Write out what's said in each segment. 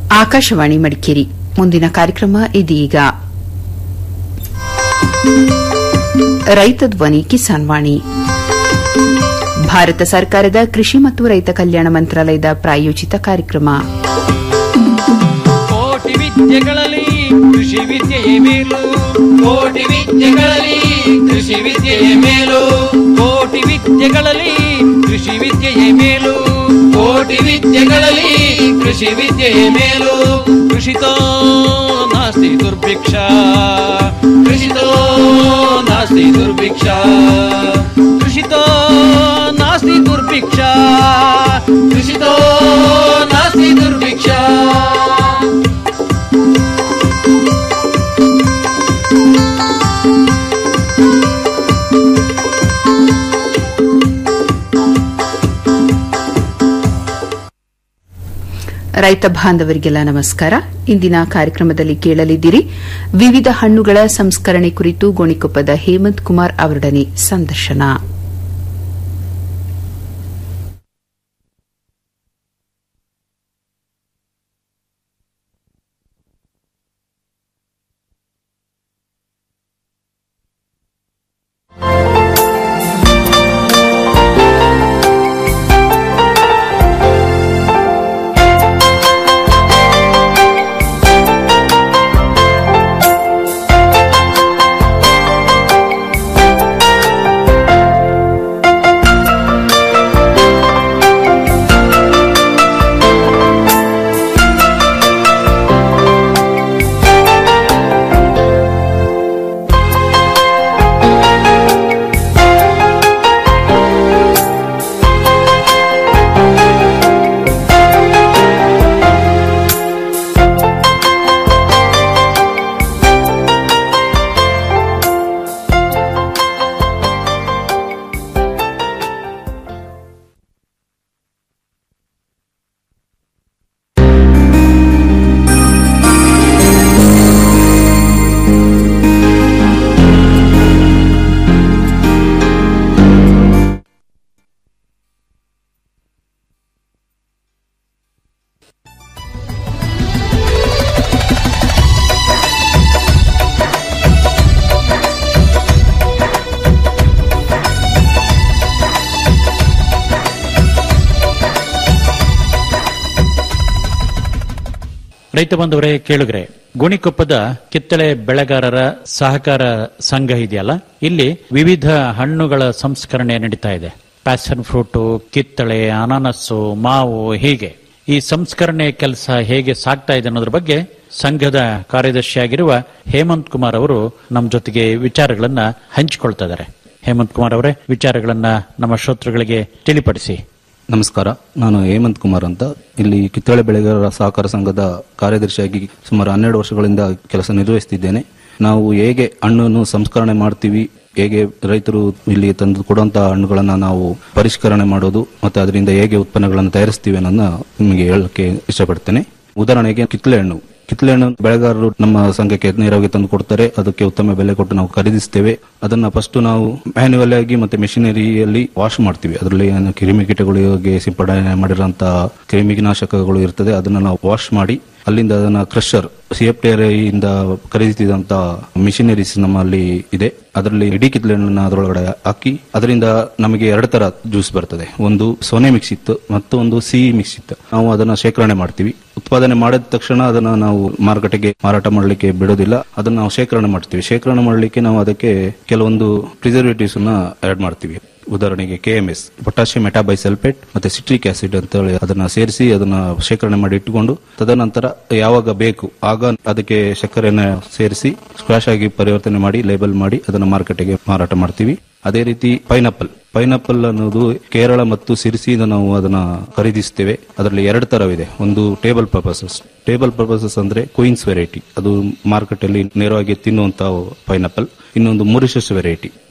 ಆಕಾಶವಾಣಿ ಮಡಿಕೇರಿ ಮುಂದಿನ ಕಾರ್ಯಕ್ರಮ ಇದೀಗ ರೈತ ಧ್ವನಿ ಕಿಸಾನ್ ವಾಣಿ ಭಾರತ ಸರ್ಕಾರದ ಕೃಷಿ ಮತ್ತು ರೈತ ಕಲ್ಯಾಣ ಮಂತ್ರಾಲಯದ ಪ್ರಾಯೋಜಿತ ಕಾರ್ಯಕ್ರಮ ಕೋಟಿ ವಿದ್ಯೆಗಳಲ್ಲಿ ಕೃಷಿ ವಿದ್ಯೆಯೇ ಮೇಲು ಕೋಟಿ ವಿದ್ಯೆಗಳಲ್ಲಿ ಕೃಷಿ ವಿದ್ಯೆಯ ಮೇಲು ಕೋಟಿ ವಿದ್ಯೆಗಳಲ್ಲಿ ಕೃಷಿ ವಿದ್ಯೆಯೇ ಮೇಲು ಕೋಟಿ ವಿದ್ಯೆಗಳಲ್ಲಿ ಕೃಷಿ ವಿದ್ಯೆಯ ಮೇಲು ಕೃಷಿತೋ ನಾಸ್ತಿ ದುರ್ಭಿಕ್ಷ ಕೃಷಿತೋ ನಾಸ್ತಿ ದುರ್ಭಿಕ್ಷ ಕೃಷಿತೋ ನಾಸ್ತಿ ದುರ್ಭಿಕ್ಷ ಕೃಷಿತೋ ನಾಸ್ತಿ ದುರ್ಭಿಕ್ಷ ರೈತ ಬಾಂಧವರಿಗೆಲ್ಲ ನಮಸ್ಕಾರ ಇಂದಿನ ಕಾರ್ಯಕ್ರಮದಲ್ಲಿ ಕೇಳಲಿದ್ದೀರಿ ವಿವಿಧ ಹಣ್ಣುಗಳ ಸಂಸ್ಕರಣೆ ಕುರಿತು ಗೋಣಿಕೊಪ್ಪದ ಹೇಮಂತ್ ಕುಮಾರ್ ಅವರೊಡನೆ ಸಂದರ್ಶನ ರೈತ ಬಂಧುವರೇ ಕೇಳುಗ್ರೆ ಗುಣಿಕೊಪ್ಪದ ಕಿತ್ತಳೆ ಬೆಳೆಗಾರರ ಸಹಕಾರ ಸಂಘ ಇದೆಯಲ್ಲ ಇಲ್ಲಿ ವಿವಿಧ ಹಣ್ಣುಗಳ ಸಂಸ್ಕರಣೆ ನಡೀತಾ ಇದೆ ಪ್ಯಾಷನ್ ಫ್ರೂಟು ಕಿತ್ತಳೆ ಅನಾನಸ್ಸು ಮಾವು ಹೀಗೆ ಈ ಸಂಸ್ಕರಣೆ ಕೆಲಸ ಹೇಗೆ ಸಾಗ್ತಾ ಇದೆ ಅನ್ನೋದ್ರ ಬಗ್ಗೆ ಸಂಘದ ಕಾರ್ಯದರ್ಶಿಯಾಗಿರುವ ಹೇಮಂತ್ ಕುಮಾರ್ ಅವರು ನಮ್ಮ ಜೊತೆಗೆ ವಿಚಾರಗಳನ್ನ ಹಂಚಿಕೊಳ್ತಾ ಇದ್ದಾರೆ ಹೇಮಂತ್ ಕುಮಾರ್ ಅವರೇ ವಿಚಾರಗಳನ್ನ ನಮ್ಮ ಶ್ರೋತೃಗಳಿಗೆ ತಿಳಿಪಡಿಸಿ ನಮಸ್ಕಾರ ನಾನು ಹೇಮಂತ್ ಕುಮಾರ್ ಅಂತ ಇಲ್ಲಿ ಕಿತ್ತಳೆ ಬೆಳೆಗಾರರ ಸಹಕಾರ ಸಂಘದ ಕಾರ್ಯದರ್ಶಿಯಾಗಿ ಸುಮಾರು ಹನ್ನೆರಡು ವರ್ಷಗಳಿಂದ ಕೆಲಸ ನಿರ್ವಹಿಸುತ್ತಿದ್ದೇನೆ ನಾವು ಹೇಗೆ ಹಣ್ಣನ್ನು ಸಂಸ್ಕರಣೆ ಮಾಡ್ತೀವಿ ಹೇಗೆ ರೈತರು ಇಲ್ಲಿ ತಂದು ಕೊಡುವಂತಹ ಹಣ್ಣುಗಳನ್ನ ನಾವು ಪರಿಷ್ಕರಣೆ ಮಾಡೋದು ಮತ್ತೆ ಅದರಿಂದ ಹೇಗೆ ಉತ್ಪನ್ನಗಳನ್ನು ತಯಾರಿಸ್ತೀವಿ ಅನ್ನೋದನ್ನ ನಿಮಗೆ ಹೇಳಕ್ಕೆ ಇಷ್ಟಪಡ್ತೇನೆ ಉದಾಹರಣೆಗೆ ಕಿತ್ತಳೆ ಹಣ್ಣು ಕಿತ್ತಳೆ ಹಣ್ಣು ಬೆಳೆಗಾರರು ನಮ್ಮ ಸಂಘಕ್ಕೆ ನೇರವಾಗಿ ತಂದು ಕೊಡ್ತಾರೆ ಅದಕ್ಕೆ ಉತ್ತಮ ಬೆಲೆ ಕೊಟ್ಟು ನಾವು ಖರೀದಿಸ್ತೇವೆ ಅದನ್ನ ಫಸ್ಟ್ ನಾವು ಮ್ಯಾನ್ಯುವಲ್ ಆಗಿ ಮತ್ತೆ ಮೆಷಿನರಿಯಲ್ಲಿ ವಾಶ್ ಮಾಡ್ತೀವಿ ಅದರಲ್ಲಿ ಏನು ಕ್ರಿಮಿಕೀಟಗಳಿಗೆ ಸಿಂಪಡಣೆ ಮಾಡಿರುವಂತಹ ಕ್ರಿಮಿನಾಶಕಗಳು ಇರ್ತದೆ ಅದನ್ನ ನಾವು ವಾಶ್ ಮಾಡಿ ಅಲ್ಲಿಂದ ಅದನ್ನ ಕ್ರಷರ್ ಸಿಎಫ್ಟಿಆರ್ ಇಂದ ಖರೀದಿಸಿದಂತ ಮಿಷಿನರೀಸ್ ನಮ್ಮಲ್ಲಿ ಇದೆ ಅದರಲ್ಲಿ ಇಡೀ ಕಿತ್ತಳೆ ಹಣ್ಣನ್ನ ಅದರೊಳಗಡೆ ಹಾಕಿ ಅದರಿಂದ ನಮಗೆ ಎರಡು ತರ ಜ್ಯೂಸ್ ಬರ್ತದೆ ಒಂದು ಸೊನೆ ಮಿಕ್ಸ್ ಇತ್ತು ಮತ್ತು ಒಂದು ಸಿಹಿ ಮಿಕ್ಸ್ ಇತ್ತು ನಾವು ಅದನ್ನ ಶೇಖರಣೆ ಮಾಡ್ತೀವಿ ಉತ್ಪಾದನೆ ಮಾಡಿದ ತಕ್ಷಣ ಅದನ್ನ ನಾವು ಮಾರುಕಟ್ಟೆಗೆ ಮಾರಾಟ ಮಾಡಲಿಕ್ಕೆ ಬಿಡೋದಿಲ್ಲ ಅದನ್ನ ನಾವು ಶೇಖರಣೆ ಮಾಡ್ತೀವಿ ಶೇಖರಣೆ ಮಾಡಲಿಕ್ಕೆ ನಾವು ಅದಕ್ಕೆ ಕೆಲವೊಂದು ಪ್ರಿಸರ್ವೇಟಿವ್ಸ್ ಅನ್ನ ಆಡ್ ಮಾಡ್ತೀವಿ ಉದಾಹರಣೆಗೆ ಕೆಎಂಎಸ್ ಪೊಟ್ಯಾಷಿಯಂ ಮೆಟಾಬೈಸಲ್ಫೇಟ್ ಮತ್ತೆ ಸಿಟ್ರಿಕ್ ಆಸಿಡ್ ಅಂತ ಹೇಳಿ ಅದನ್ನ ಸೇರಿಸಿ ಅದನ್ನ ಶೇಖರಣೆ ಮಾಡಿ ಇಟ್ಟುಕೊಂಡು ತದನಂತರ ಯಾವಾಗ ಬೇಕು ಆಗ ಅದಕ್ಕೆ ಸಕ್ಕರೆಯನ್ನ ಸೇರಿಸಿ ಸ್ಕ್ವಾಶ್ ಆಗಿ ಪರಿವರ್ತನೆ ಮಾಡಿ ಲೇಬಲ್ ಮಾಡಿ ಅದನ್ನ ಮಾರುಕಟ್ಟೆಗೆ ಮಾರಾಟ ಮಾಡ್ತೀವಿ ಅದೇ ರೀತಿ ಪೈನಾಪಲ್ ಪೈನಾಪಲ್ ಅನ್ನೋದು ಕೇರಳ ಮತ್ತು ಸಿರಿಸಿಯಿಂದ ನಾವು ಅದನ್ನ ಖರೀದಿಸ್ತೇವೆ ಅದರಲ್ಲಿ ಎರಡು ತರವಿದೆ ಒಂದು ಟೇಬಲ್ ಪರ್ಪಸಸ್ ಟೇಬಲ್ ಪರ್ಪಸಸ್ ಅಂದ್ರೆ ಕ್ವೀನ್ಸ್ ವೆರೈಟಿ ಅದು ಮಾರ್ಕೆಟ್ ಅಲ್ಲಿ ನೇರವಾಗಿ ತಿನ್ನುವಂತಹ ಪೈನಾಪಲ್ ಇನ್ನೊಂದು ಮುರಿಷಸ್ ವೆರೈಟಿ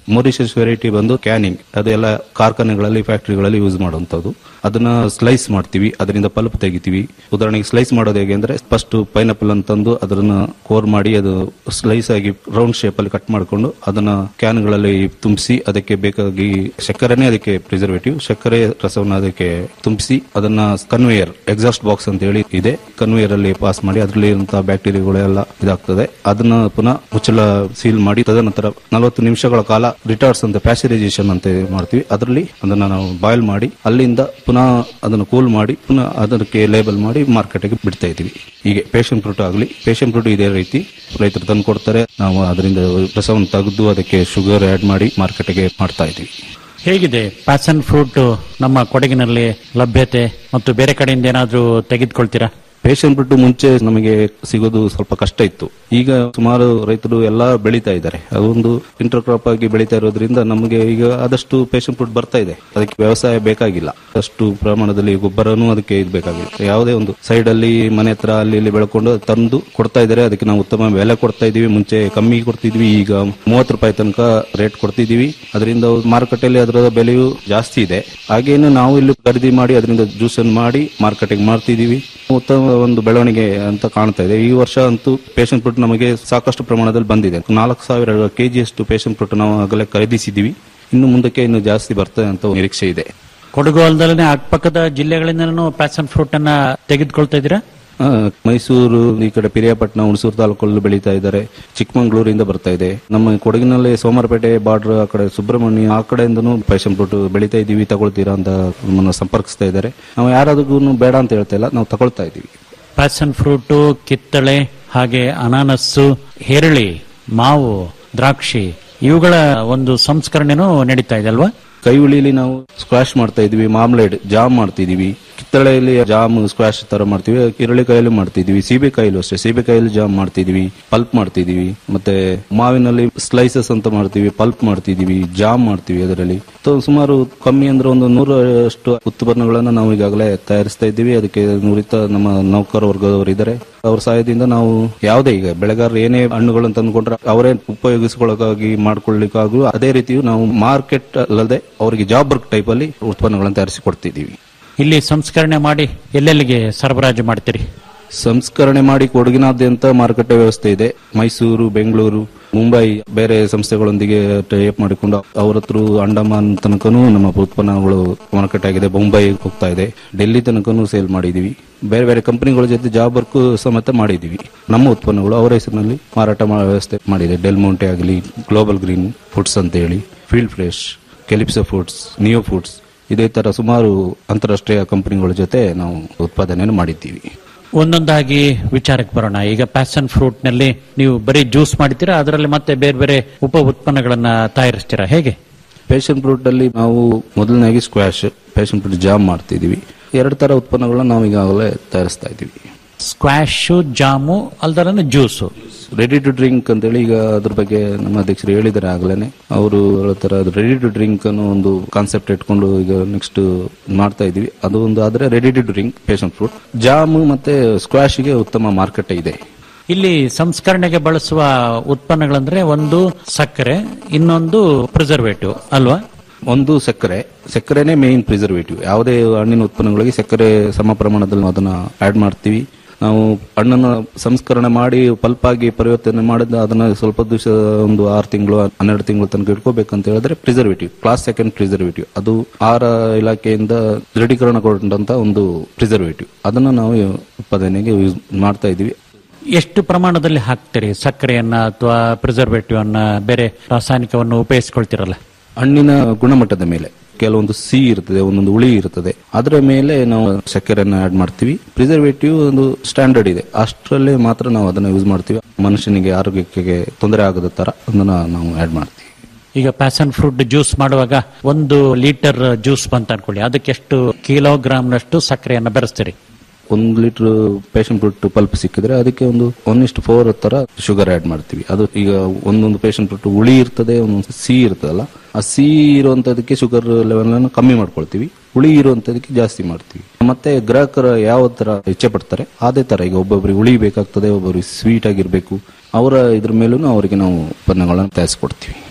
ಮೊರಿಷಿಯಸ್ ವೆರೈಟಿ ಬಂದು ಕ್ಯಾನಿಂಗ್ ಅದೆಲ್ಲ ಕಾರ್ಖಾನೆಗಳಲ್ಲಿ ಫ್ಯಾಕ್ಟರಿಗಳಲ್ಲಿ ಯೂಸ್ ಮಾಡುವಂತದ್ದು ಅದನ್ನ ಸ್ಲೈಸ್ ಮಾಡ್ತೀವಿ ಅದರಿಂದ ಪಲ್ಪ್ ತೆಗಿತೀವಿ ಉದಾಹರಣೆಗೆ ಸ್ಲೈಸ್ ಮಾಡೋದು ಹೇಗೆ ಅಂದ್ರೆ ಫಸ್ಟ್ ಪೈನಾಪಲ್ ಅಂತಂದು ಅದನ್ನ ಕೋರ್ ಮಾಡಿ ಅದು ಸ್ಲೈಸ್ ಆಗಿ ರೌಂಡ್ ಶೇಪ್ ಅಲ್ಲಿ ಕಟ್ ಮಾಡಿಕೊಂಡು ಅದನ್ನ ಕ್ಯಾನ್ಗಳಲ್ಲಿ ತುಂಬಿಸಿ ಅದಕ್ಕೆ ಬೇಕಾಗಿ ಸಕ್ಕರೆನೇ ಅದಕ್ಕೆ ಪ್ರಿಸರ್ವೇಟಿವ್ ಸಕ್ಕರೆ ರಸವನ್ನು ಅದಕ್ಕೆ ತುಂಬಿಸಿ ಅದನ್ನ ಕನ್ವೇಯರ್ ಎಕ್ಸಾಸ್ಟ್ ಬಾಕ್ಸ್ ಅಂತ ಹೇಳಿ ಇದೆ ಕನ್ವೇಯರ್ ಅಲ್ಲಿ ಪಾಸ್ ಮಾಡಿ ಅದರಲ್ಲಿ ಇರುವಂತಹ ಬ್ಯಾಕ್ಟೀರಿಯಾಗಳೆಲ್ಲ ಇದಾಗ್ತದೆ ಅದನ್ನ ಪುನಃ ಮುಚ್ಚಳ ಸೀಲ್ ಮಾಡಿ ತದನಂತರ ನಲವತ್ತು ನಿಮಿಷಗಳ ಕಾಲ ರಿಟಾರ್ಡ್ಸ್ ಅಂತ ಪ್ಯಾಸ್ಚರೈಸೇಷನ್ ಅಂತ ಮಾಡ್ತೀವಿ ಅದರಲ್ಲಿ ಅದನ್ನ ನಾವು ಬಾಯ್ಲ್ ಮಾಡಿ ಅಲ್ಲಿಂದ ಪುನಃ ಅದನ್ನು ಕೂಲ್ ಮಾಡಿ ಪುನಃ ಅದಕ್ಕೆ ಲೇಬಲ್ ಮಾಡಿ ಮಾರ್ಕೆಟ್ಗೆ ಬಿಡ್ತಾ ಇದ್ದೀವಿ ಹೀಗೆ ಪೇಷನ್ ಫ್ರೂಟ್ ಆಗಲಿ ಪೇಷನ್ ಫ್ರೂಟ್ ಇದೇ ರೀತಿ ರೈತರು ತಂದು ಕೊಡ್ತಾರೆ ನಾವು ಅದರಿಂದ ರಸವನ್ನು ತೆಗೆದು ಅದಕ್ಕೆ ಶುಗರ್ ಆಡ್ ಮಾಡಿ ಮಾರ್ಕೆಟ್ಗೆ ಮಾಡ್ತಾ ಇದ್ದೀವಿ ಹೇಗಿದೆ ಪ್ಯಾಸನ್ ಫ್ರೂಟ್ ನಮ್ಮ ಕೊಡಗಿನಲ್ಲಿ ಲಭ್ಯತೆ ಮತ್ತು ಬೇರೆ ಕಡೆಯಿಂದ ಏನಾದರೂ ತೆಗೆದುಕೊಳ್ತೀರಾ ಪೇಷನ್ ಬಿಟ್ಟು ಮುಂಚೆ ನಮಗೆ ಸಿಗೋದು ಸ್ವಲ್ಪ ಕಷ್ಟ ಇತ್ತು ಈಗ ಸುಮಾರು ರೈತರು ಎಲ್ಲ ಬೆಳೀತಾ ಇದ್ದಾರೆ ಅದೊಂದು ಇಂಟರ್ ಕ್ರಾಪ್ ಆಗಿ ಬೆಳೀತಾ ಇರೋದ್ರಿಂದ ನಮಗೆ ಈಗ ಆದಷ್ಟು ಪೇಷನ್ ಫ್ರೂಟ್ ಬರ್ತಾ ಇದೆ ಅದಕ್ಕೆ ವ್ಯವಸಾಯ ಬೇಕಾಗಿಲ್ಲ ಅಷ್ಟು ಪ್ರಮಾಣದಲ್ಲಿ ಗೊಬ್ಬರನೂ ಅದಕ್ಕೆ ಇದು ಬೇಕಾಗಿಲ್ಲ ಯಾವುದೇ ಒಂದು ಸೈಡ್ ಅಲ್ಲಿ ಮನೆ ಹತ್ರ ಅಲ್ಲಿ ಇಲ್ಲಿ ಬೆಳ್ಕೊಂಡು ತಂದು ಕೊಡ್ತಾ ಇದ್ದಾರೆ ಅದಕ್ಕೆ ನಾವು ಉತ್ತಮ ಬೆಲೆ ಕೊಡ್ತಾ ಇದೀವಿ ಮುಂಚೆ ಕಮ್ಮಿ ಕೊಡ್ತಿದ್ವಿ ಈಗ ಮೂವತ್ತು ರೂಪಾಯಿ ತನಕ ರೇಟ್ ಕೊಡ್ತಿದೀವಿ ಅದರಿಂದ ಮಾರುಕಟ್ಟೆಯಲ್ಲಿ ಅದರ ಬೆಲೆಯು ಜಾಸ್ತಿ ಇದೆ ಹಾಗೇನು ನಾವು ಇಲ್ಲಿ ಖರೀದಿ ಮಾಡಿ ಅದರಿಂದ ಜ್ಯೂಸ್ ಅನ್ನು ಮಾಡಿ ಮಾರ್ಕೆಟಿಗೆ ಮಾರ್ತಿದೀವಿ ಉತ್ತಮ ಒಂದು ಬೆಳವಣಿಗೆ ಅಂತ ಕಾಣ್ತಾ ಇದೆ ಈ ವರ್ಷ ಅಂತೂ ಪೇಷನ್ ಫ್ರೂಟ್ ನಮಗೆ ಸಾಕಷ್ಟು ಪ್ರಮಾಣದಲ್ಲಿ ಬಂದಿದೆ ನಾಲ್ಕು ಸಾವಿರ ಕೆಜಿಯಷ್ಟು ಪೇಷನ್ ಫ್ರೂಟ್ ನಾವು ಆಗಲೇ ಖರೀದಿಸಿದ್ದೀವಿ ಇನ್ನು ಮುಂದಕ್ಕೆ ಇನ್ನು ಜಾಸ್ತಿ ಬರ್ತದೆ ಅಂತ ನಿರೀಕ್ಷೆ ಇದೆ ಕೊಡಗು ಅಲ್ದಲೇ ಅಕ್ಕಪಕ್ಕದ ಜಿಲ್ಲೆಗಳಿಂದನೂ ಪ್ಯಾಸನ್ ಫ್ರೂಟ್ ಅನ್ನ ತೆಗೆದುಕೊಳ್ತಾ ಇದ್ದೀರಾ ಆ, ಮೈಸೂರು ಈ ಕಡೆ ಪಿರಿಯಾಪಟ್ಟಣ ಹುಣಸೂರು ತಾಲೂಕಲ್ಲಿ ಬೆಳೀತಾ ಇದ್ದಾರೆ ಚಿಕ್ಕಮಂಗ್ಳೂರಿಂದ ಬರ್ತಾ ಇದೆ ನಮ್ಮ ಕೊಡಗಿನಲ್ಲಿ ಸೋಮವಾರಪೇಟೆ ಬಾರ್ಡರ್ ಆ ಕಡೆ ಸುಬ್ರಹ್ಮಣ್ಯ ಆ ಕಡೆಯಿಂದನೂ ಪೈಸನ್ ಫ್ರೂಟ್ ಬೆಳೀತಾ ಇದೀವಿ ತಗೊಳ್ತೀರಾ ಅಂತ ನಮ್ಮನ್ನು ಸಂಪರ್ಕಿಸ್ತಾ ಇದ್ದಾರೆ ನಾವು ಯಾರಾದಕ್ಕೂ ಬೇಡ ಅಂತ ಹೇಳ್ತಾ ಇಲ್ಲ ನಾವು ತಗೊಳ್ತಾ ಇದೀವಿ ಪ್ಯಾಸನ್ ಫ್ರೂಟು ಕಿತ್ತಳೆ ಹಾಗೆ ಅನಾನಸ್ಸು ಹೆರಳಿ ಮಾವು ದ್ರಾಕ್ಷಿ ಇವುಗಳ ಒಂದು ಸಂಸ್ಕರಣೆನೂ ನಡೀತಾ ಇದೆ ಅಲ್ವಾ ಕೈಹುಳಿಲಿ ನಾವು ಸ್ಕ್ವಾಶ್ ಮಾಡ್ತಾ ಇದೀವಿ ಮಾಮ್ಲೇಡ್ ಜಾಮ್ ಮಾಡ್ತಿದೀವಿ ಕಿತ್ತಳೆಯಲ್ಲಿ ಜಾಮ್ ಸ್ಕ್ವಾಶ್ ತರ ಮಾಡ್ತೀವಿ ಕಿರಳಿಕಾಯಲ್ಲಿ ಮಾಡ್ತಿದೀವಿ ಸೀಬೆಕಾಯಿಲು ಅಷ್ಟೇ ಸೀಬೆಕಾಯಲ್ಲಿ ಜಾಮ್ ಮಾಡ್ತಿದೀವಿ ಪಲ್ಪ್ ಮಾಡ್ತಿದೀವಿ ಮತ್ತೆ ಮಾವಿನಲ್ಲಿ ಸ್ಲೈಸಸ್ ಅಂತ ಮಾಡ್ತೀವಿ ಪಲ್ಪ್ ಮಾಡ್ತಿದೀವಿ ಜಾಮ್ ಮಾಡ್ತೀವಿ ಅದರಲ್ಲಿ ತ- ಸುಮಾರು ಕಮ್ಮಿ ಅಂದ್ರೆ ಒಂದು ನೂರಷ್ಟು ಉತ್ಪನ್ನಗಳನ್ನ ನಾವು ಈಗಾಗಲೇ ತಯಾರಿಸ್ತಾ ಇದ್ದೀವಿ ಅದಕ್ಕೆ ನುರಿತ ನಮ್ಮ ನೌಕರ ವರ್ಗದವರು ಇದ್ದಾರೆ ಅವ್ರ ಸಹಾಯದಿಂದ ನಾವು ಯಾವುದೇ ಈಗ ಬೆಳೆಗಾರರು ಏನೇ ಹಣ್ಣುಗಳನ್ನು ತಂದುಕೊಂಡ್ರೆ ಅವರೇ ಉಪಯೋಗಿಸಿಕೊಳ್ಳೋಕ್ಕಾಗಿ ಮಾಡ್ಕೊಳ್ಳಿಕ್ಕಾಗೂ ಅದೇ ರೀತಿಯು ನಾವು ಮಾರ್ಕೆಟ್ ಅಲ್ಲದೆ ಅವರಿಗೆ ಜಾಬ್ ವರ್ಕ್ ಟೈಪ್ ಅಲ್ಲಿ ಉತ್ಪನ್ನಗಳನ್ನು ತಯಾರಿಸಿ ಕೊಡ್ತಿದ್ದೀವಿ ಇಲ್ಲಿ ಸಂಸ್ಕರಣೆ ಮಾಡಿ ಎಲ್ಲೆಲ್ಲಿಗೆ ಸರಬರಾಜು ಮಾಡ್ತೀರಿ ಸಂಸ್ಕರಣೆ ಮಾಡಿ ಕೊಡಗಿನಾದ್ಯಂತ ಮಾರುಕಟ್ಟೆ ವ್ಯವಸ್ಥೆ ಇದೆ ಮೈಸೂರು ಬೆಂಗಳೂರು ಮುಂಬೈ ಬೇರೆ ಸಂಸ್ಥೆಗಳೊಂದಿಗೆ ಟೈಪ್ ಮಾಡಿಕೊಂಡು ಅವ್ರ ಹತ್ರ ಅಂಡಮಾನ್ ತನಕನೂ ನಮ್ಮ ಉತ್ಪನ್ನಗಳು ಮಾರುಕಟ್ಟೆ ಆಗಿದೆ ಮುಂಬೈ ಹೋಗ್ತಾ ಇದೆ ಡೆಲ್ಲಿ ತನಕನೂ ಸೇಲ್ ಮಾಡಿದೀವಿ ಬೇರೆ ಬೇರೆ ಕಂಪನಿಗಳ ಜೊತೆ ಜಾಬ್ ವರ್ಕ್ ಸಮೇತ ಮಾಡಿದೀವಿ ನಮ್ಮ ಉತ್ಪನ್ನಗಳು ಅವರ ಹೆಸರಿನಲ್ಲಿ ಮಾರಾಟ ಮಾಡೋ ವ್ಯವಸ್ಥೆ ಮಾಡಿದೆ ಡೆಲ್ ಮೌಂಟೆ ಆಗಲಿ ಗ್ಲೋಬಲ್ ಗ್ರೀನ್ ಫುಡ್ಸ್ ಅಂತ ಹೇಳಿ field fresh Calypso foods Neo foods ಇದೇ ತರ ಸುಮಾರು ಅಂತಾರಾಷ್ಟ್ರೀಯ ಕಂಪನಿಗಳ ಜೊತೆ ನಾವು ಉತ್ಪಾದನೆಯನ್ನು ಮಾಡಿದ್ದೀವಿ ಒಂದೊಂದಾಗಿ ವಿಚಾರಕ್ಕೆ ಬರೋಣ ಈಗ ಪ್ಯಾಸನ್ ಫ್ರೂಟ್ ನಲ್ಲಿ ನೀವು ಬರೀ ಜ್ಯೂಸ್ ಮಾಡ್ತೀರಾ ಅದರಲ್ಲಿ ಮತ್ತೆ ಬೇರೆ ಬೇರೆ ಉಪ ಉತ್ಪನ್ನಗಳನ್ನ ತಯಾರಿಸ್ತೀರಾ ಹೇಗೆ ಪೇಷನ್ ಫ್ರೂಟ್ ಅಲ್ಲಿ ನಾವು ಮೊದಲನೇದಾಗಿ ಸ್ಕ್ವಾಶ್ ಪೇಷನ್ ಫ್ರೂಟ್ ಜಾಮ್ ಮಾಡ್ತಿದೀವಿ ಎರಡು ತರ ಉತ್ಪನ್ನಗಳನ್ನ ನಾವು ಈಗಾಗಲೇ ತಯಾರಿಸ್ತಾ ಇದ್ದೀವಿ ಸ್ಕ್ವಾಶು ಜಾಮು ಅಲ್ದರನ್ನು ಜ್ಯೂಸು ರೆಡಿ ಟು ಡ್ರಿಂಕ್ ಅಂತೇಳಿ ಈಗ ಅದ್ರ ಬಗ್ಗೆ ನಮ್ಮ ಅಧ್ಯಕ್ಷರು ಹೇಳಿದ್ದಾರೆ ಆಗ್ಲೇನೆ ಅವರು ಹೇಳ್ತಾರೆ ಅದು ರೆಡಿ ಟು ಡ್ರಿಂಕ್ ಅನ್ನೋ ಒಂದು ಕಾನ್ಸೆಪ್ಟ್ ಇಟ್ಕೊಂಡು ಈಗ ನೆಕ್ಸ್ಟ್ ಮಾಡ್ತಾ ಇದೀವಿ ಅದು ಒಂದು ಆದ್ರೆ ready to drink passion fruit jam ಮತ್ತೆ ಸ್ಕ್ವಾಶ್ಗೆ ಉತ್ತಮ ಮಾರ್ಕೆಟ್ ಇದೆ ಇಲ್ಲಿ ಸಂಸ್ಕರಣೆಗೆ ಬಳಸುವ ಉತ್ಪನ್ನಗಳಂದ್ರೆ ಒಂದು ಸಕ್ಕರೆ ಇನ್ನೊಂದು ಪ್ರಿಸರ್ವೇಟಿವ್ ಅಲ್ವಾ ಒಂದು ಸಕ್ಕರೆ ಸಕ್ಕರೆನೇ ಮೇನ್ ಪ್ರಿಸರ್ವೇಟಿವ್ ಯಾವುದೇ ಹಣ್ಣಿನ ಉತ್ಪನ್ನಗಳಿಗೆ ಸಕ್ಕರೆ ಸಮ ಪ್ರಮಾಣದಲ್ಲಿ ನಾವು ಅದನ್ನ ಆಡ್ ಮಾಡ್ತೀವಿ ನಾವು ಹಣ್ಣನ್ನು ಸಂಸ್ಕರಣೆ ಮಾಡಿ ಪಲ್ಪ್ ಆಗಿ ಪರಿವರ್ತನೆ ಮಾಡಿದ ಅದನ್ನ ಸ್ವಲ್ಪ ದಿವಸ ಒಂದು ಆರು ತಿಂಗಳು ಹನ್ನೆರಡು ತಿಂಗಳು ತನಕ ಇಟ್ಕೋಬೇಕಂತ ಹೇಳಿದ್ರೆ ಪ್ರಿಸರ್ವೇಟಿವ್ ಕ್ಲಾಸ್ ಸೆಕೆಂಡ್ ಪ್ರಿಸರ್ವೇಟಿವ್ ಅದು ಆಹಾರ ಇಲಾಖೆಯಿಂದ ದೃಢೀಕರಣಗೊಂಡಂತ ಒಂದು ಪ್ರಿಸರ್ವೇಟಿವ್ ಅದನ್ನ ನಾವು ಉತ್ಪಾದನೆಗೆ ಯೂಸ್ ಮಾಡ್ತಾ ಇದೀವಿ ಎಷ್ಟು ಪ್ರಮಾಣದಲ್ಲಿ ಹಾಕ್ತೀರಿ ಸಕ್ಕರೆಯನ್ನ ಅಥವಾ ಪ್ರಿಸರ್ವೇಟಿವ್ ಅನ್ನ ಬೇರೆ ರಾಸಾಯನಿಕವನ್ನು ಉಪಯೋಗಿಸ್ಕೊಳ್ತಿರಲ್ಲ ಹಣ್ಣಿನ ಗುಣಮಟ್ಟದ ಮೇಲೆ ಕೆಲವೊಂದು ಸಿಹಿ ಇರ್ತದೆ ಒಂದೊಂದು ಹುಳಿ ಇರ್ತದೆ ಅದರ ಮೇಲೆ ನಾವು ಸಕ್ಕರೆಯನ್ನು ಆಡ್ ಮಾಡ್ತೀವಿ ಪ್ರಿಸರ್ವೇಟಿವ್ ಒಂದು ಸ್ಟ್ಯಾಂಡರ್ಡ್ ಇದೆ ಅಷ್ಟರಲ್ಲೇ ಮಾತ್ರ ನಾವು ಅದನ್ನ ಯೂಸ್ ಮಾಡ್ತೀವಿ ಮನುಷ್ಯನಿಗೆ ಆರೋಗ್ಯಕ್ಕೆ ತೊಂದರೆ ಆಗದ ತರ ಅದನ್ನ ನಾವು ಆಡ್ ಮಾಡ್ತೀವಿ ಈಗ ಪ್ಯಾಸನ್ ಫ್ರೂಟ್ ಜ್ಯೂಸ್ ಮಾಡುವಾಗ ಒಂದು ಲೀಟರ್ ಜ್ಯೂಸ್ ಬಂತ ಅನ್ಕೊಳ್ಳಿ ಅದಕ್ಕೆ ಎಷ್ಟು ಕಿಲೋಗ್ರಾಮ್ನಷ್ಟು ಸಕ್ಕರೆಯನ್ನ ಬೆರೆಸ್ತೀರಿ ಒಂದು ಲೀಟರ್ ಪೇಷನ್ ಫ್ರೂಟ್ ಪಲ್ಪ್ ಸಿಕ್ಕಿದ್ರೆ ಅದಕ್ಕೆ ಒಂದು ಒನ್ ಇಷ್ಟು ಫೋರ್ ತರ ಶುಗರ್ ಆಡ್ ಮಾಡ್ತೀವಿ ಅದು ಈಗ ಒಂದೊಂದು ಪೇಷನ್ ಫ್ರೂಟ್ ಹುಳಿ ಇರ್ತದೆ ಒಂದೊಂದು ಸಿಹಿ ಇರ್ತದಲ್ಲ ಆ ಸಿಹಿ ಇರುವಂತದಕ್ಕೆ ಶುಗರ್ ಲೆವೆಲ್ ಅನ್ನು ಕಮ್ಮಿ ಮಾಡ್ಕೊಳ್ತೀವಿ ಹುಳಿ ಇರುವಂತದಕ್ಕೆ ಜಾಸ್ತಿ ಮಾಡ್ತೀವಿ ಮತ್ತೆ ಗ್ರಾಹಕರ ಯಾವ ತರ ಇಚ್ಛೆ ಪಡ್ತಾರೆ ಅದೇ ತರ ಈಗ ಒಬ್ಬೊಬ್ಬರಿಗೆ ಹುಳಿ ಬೇಕಾಗ್ತದೆ ಒಬ್ಬೊಬ್ಬರಿಗೆ ಸ್ವೀಟ್ ಆಗಿರ್ಬೇಕು ಅವರ ಇದ್ರ ಮೇಲೂ ಅವರಿಗೆ ನಾವು ಉತ್ಪನ್ನಗಳನ್ನು ತಯಾರಿಸ್ಕೊಡ್ತೀವಿ